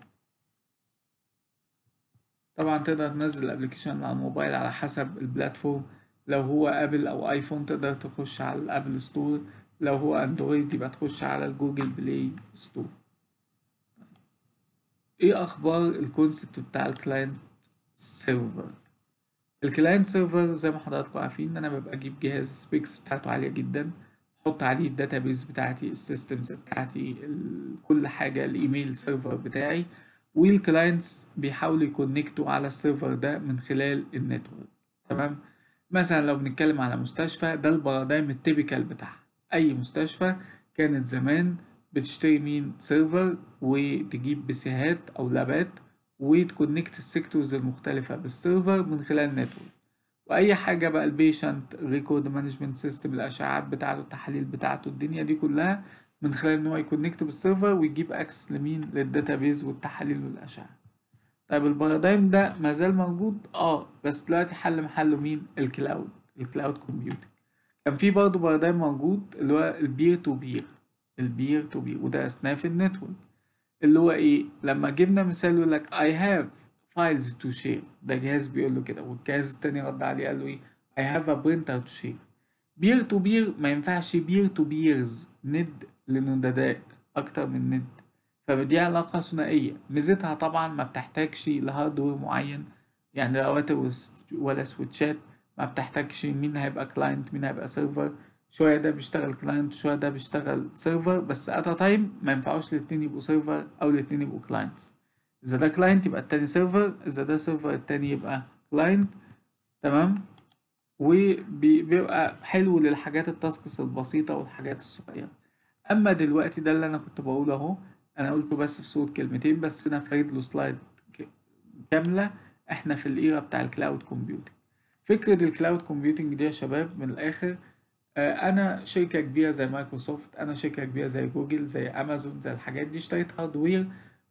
طبعا تقدر تنزل الابلكيشن على الموبايل على حسب البلاتفورم لو هو ابل او ايفون تقدر تخش على الابل ستور لو هو اندرويد يبقى تخش على الجوجل بلاي ستور ايه اخبار الكونسبت بتاع الكلاينت سيرفر الكلاينت سيرفر زي ما حضراتكم عارفين ان انا ببقى اجيب جهاز سبيكس بتاعته عاليه جدا احط عليه الداتابيز بتاعتي السيستمز بتاعتي كل حاجه الايميل سيرفر بتاعي والكلاينتس بيحاولوا يكونكتوا على السيرفر ده من خلال النتورك تمام مثلا لو بنتكلم على مستشفى ده البارادايم التيبيكال بتاعها اي مستشفى كانت زمان بتشتري مين سيرفر وتجيب بسيهات او لابات وتكونكت السيكتورز المختلفة بالسيرفر من خلال النتورك واي حاجة بقى البيشنت ريكورد مانجمنت سيستم الاشعاعات بتاعته التحاليل بتاعته الدنيا دي كلها من خلال ان هو يكونكت بالسيرفر ويجيب اكسس لمين للداتابيز والتحاليل والاشعه طيب البارادايم ده ما زال موجود اه بس دلوقتي حل محله مين الكلاود الكلاود كومبيوتنج كان في برضه بارادايم موجود اللي هو البير تو بير البير تو بير ودرسناه في النتورك اللي هو ايه لما جبنا مثال يقول لك I have files to share ده جهاز بيقول له كده والجهاز التاني رد عليه قال له ايه I have a printer to share بير تو بير ما ينفعش بير تو بيرز ند لندداء أكتر من ند فدي علاقة ثنائية ميزتها طبعا ما بتحتاجش لهاردوير معين يعني رواتر ولا سويتشات ما بتحتاجش مين هيبقى كلاينت مين هيبقى سيرفر شوية ده بيشتغل كلاينت شوية ده بيشتغل سيرفر بس ات تايم ما ينفعوش الاتنين يبقوا سيرفر أو الاتنين يبقوا كلاينتس إذا ده كلاينت يبقى التاني سيرفر إذا ده سيرفر التاني يبقى كلاينت تمام وبيبقى حلو للحاجات التاسكس البسيطة والحاجات الصغيرة أما دلوقتي ده اللي أنا كنت بقوله أهو أنا قلته بس في صوت كلمتين بس أنا فايد له سلايد كاملة إحنا في الإيرا بتاع الكلاود كومبيوتنج فكرة الكلاود كومبيوتنج دي يا شباب من الآخر أنا شركة كبيرة زي مايكروسوفت أنا شركة كبيرة زي جوجل زي أمازون زي الحاجات دي اشتريت هاردوير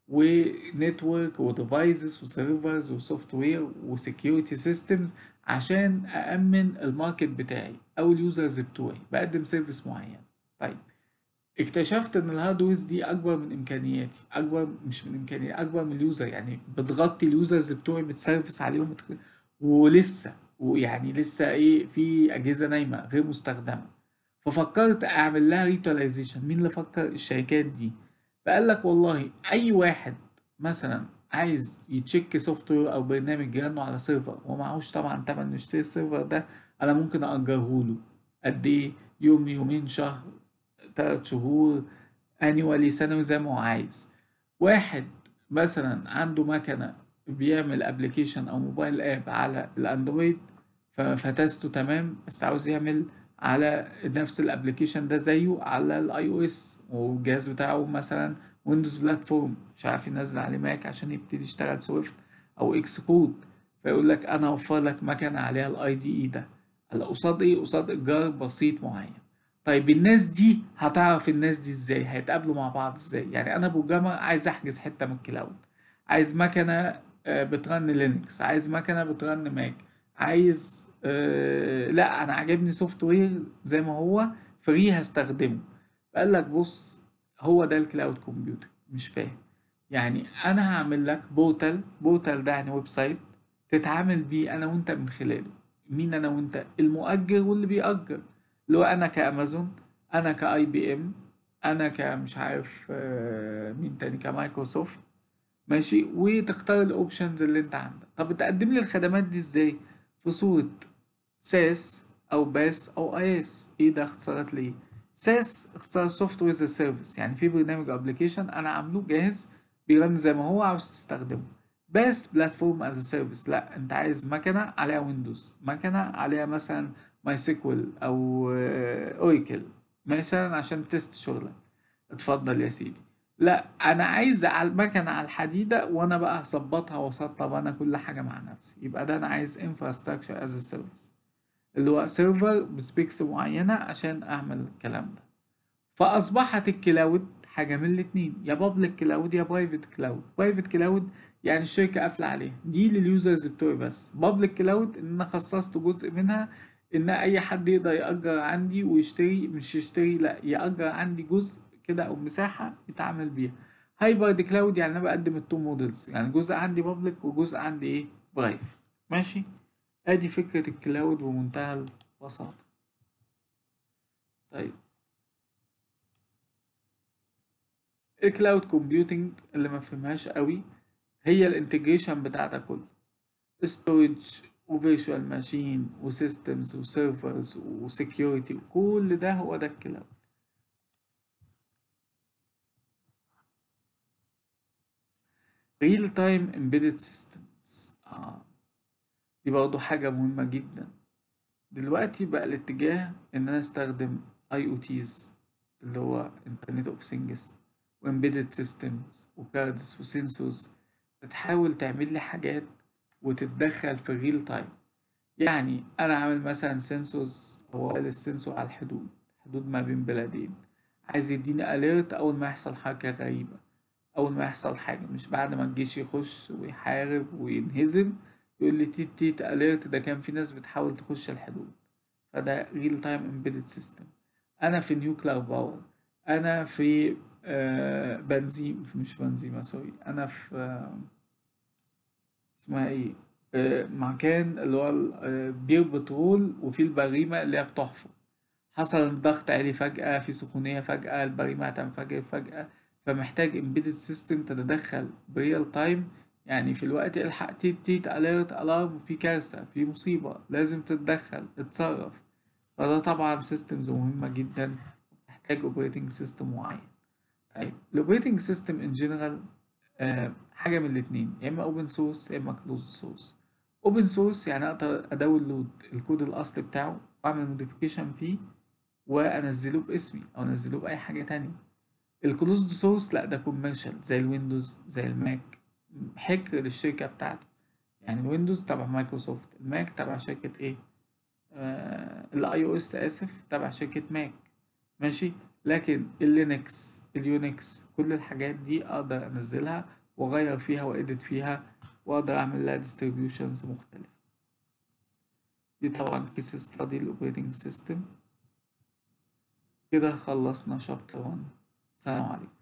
ونتورك وديفايسز وسيرفرز وسوفت وير وسكيورتي سيستمز عشان أأمن الماركت بتاعي أو اليوزرز بتوعي بقدم سيرفيس معين طيب اكتشفت ان الهاردويرز دي اكبر من امكانياتي اكبر مش من امكانياتي اكبر من اليوزر يعني بتغطي اليوزرز بتوعي بتسيرفس عليهم ولسه ويعني لسه ايه في اجهزه نايمه غير مستخدمه ففكرت اعمل لها ريتولايزيشن مين اللي فكر الشركات دي فقال لك والله اي واحد مثلا عايز يتشيك سوفت وير او برنامج يرنه على سيرفر ومعهوش طبعا تمن انه يشتري السيرفر ده انا ممكن اجره له قد ايه يوم يومين شهر تلات شهور انيوالي سنوي زي ما هو عايز واحد مثلا عنده مكنه بيعمل ابلكيشن او موبايل اب على الاندرويد ففتسته تمام بس عاوز يعمل على نفس الابلكيشن ده زيه على الاي او اس والجهاز بتاعه مثلا ويندوز بلاتفورم مش عارف ينزل عليه ماك عشان يبتدي يشتغل سويفت او اكس كود فيقول لك انا اوفر لك مكنه عليها الاي دي اي ده هلا قصاد ايه قصاد ايجار بسيط معين طيب الناس دي هتعرف الناس دي ازاي هيتقابلوا مع بعض ازاي يعني انا بروجرامر عايز احجز حته من الكلاود عايز مكنه بترن لينكس عايز مكنه بترن ماك عايز آه لا انا عاجبني سوفت وير زي ما هو فري هستخدمه قال لك بص هو ده الكلاود كمبيوتر مش فاهم يعني انا هعمل لك بورتال بورتال ده يعني ويب سايت تتعامل بيه انا وانت من خلاله مين انا وانت المؤجر واللي بيأجر اللي هو انا كامازون انا كاي بي ام انا كمش عارف آه، مين تاني كمايكروسوفت ماشي وتختار الاوبشنز اللي انت عندك طب تقدم لي الخدمات دي ازاي في صورة ساس او باس او اي اس ايه ده اختصارات ليه ساس اختصار سوفت وير سيرفيس يعني في برنامج ابلكيشن انا عامله جاهز بيرن زي ما هو عاوز تستخدمه باس بلاتفورم از سيرفيس لا انت عايز مكنه عليها ويندوز مكنه عليها مثلا ماي سيكوال او اوراكل مثلا عشان تست شغلك اتفضل يا سيدي لا انا عايز على المكنه على الحديده وانا بقى هظبطها واسطب انا كل حاجه مع نفسي يبقى ده انا عايز انفراستراكشر از سيرفيس اللي هو سيرفر بسبيكس معينه عشان اعمل الكلام ده فاصبحت الكلاود حاجه من الاتنين يا بابليك كلاود يا برايفت كلاود برايفت كلاود يعني الشركه قافله عليه دي لليوزرز بتوعي بس بابليك كلاود ان انا خصصت جزء منها ان اي حد يقدر يأجر عندي ويشتري مش يشتري لا يأجر عندي جزء كده او مساحه يتعامل بيها هايبرد كلاود يعني انا بقدم التو مودلز يعني جزء عندي بابليك وجزء عندي ايه برايفت ماشي ادي فكره الكلاود بمنتهى البساطه طيب الكلاود كومبيوتنج اللي ما فهمهاش قوي هي الانتجريشن بتاع ده كله ستورج وفيرتشوال ماشين وسيستمز وسيرفرز وسكيورتي وكل ده هو ده الكلاود ريل تايم امبيدد سيستمز اه دي برضه حاجة مهمة جدا دلوقتي بقى الاتجاه ان انا استخدم اي او تيز اللي هو انترنت اوف ثينجز وامبيدد سيستمز وكاردز وسنسورز بتحاول تعمل لي حاجات وتتدخل في الريل تايم يعني انا عامل مثلا سنسورز او السنسور على الحدود حدود ما بين بلدين عايز يديني اليرت اول ما يحصل حاجة غريبة اول ما يحصل حاجة مش بعد ما الجيش يخش ويحارب وينهزم يقول لي تيت تيت اليرت ده كان في ناس بتحاول تخش الحدود فده ريل تايم امبيدد سيستم انا في نيوكلير باور انا في آه بنزين مش بنزيمة سوري انا في آه اسمها ايه آه مكان اللي هو آه بير بترول وفي البريمة اللي هي بتحفر حصل الضغط عالي فجأة في سخونية فجأة البريمة هتنفجر فجأة فمحتاج امبيدد سيستم تتدخل بريال تايم يعني في الوقت الحق تيت تيت اليرت الارم في كارثة في مصيبة لازم تتدخل اتصرف فده طبعا سيستمز مهمة جدا تحتاج اوبريتنج سيستم معين طيب الاوبريتنج سيستم ان جنرال حاجة من الاتنين يا اما اوبن سورس يا اما كلوزد سورس اوبن سورس يعني اقدر اداونلود الكود الاصلي بتاعه واعمل موديفيكيشن فيه وانزله باسمي او انزله باي حاجة تانية الكلوزد سورس لا ده كوميرشال زي الويندوز زي الماك حكر للشركة بتاعته يعني الويندوز تبع مايكروسوفت الماك تبع شركة ايه آه الاي او اس اسف تبع شركة ماك ماشي لكن اللينكس اليونكس كل الحاجات دي اقدر انزلها واغير فيها واديت فيها واقدر اعمل لها ديستريبيوشنز مختلفة دي طبعا كيس ستادي الاوبريتنج سيستم كده خلصنا شابتر 1 السلام عليكم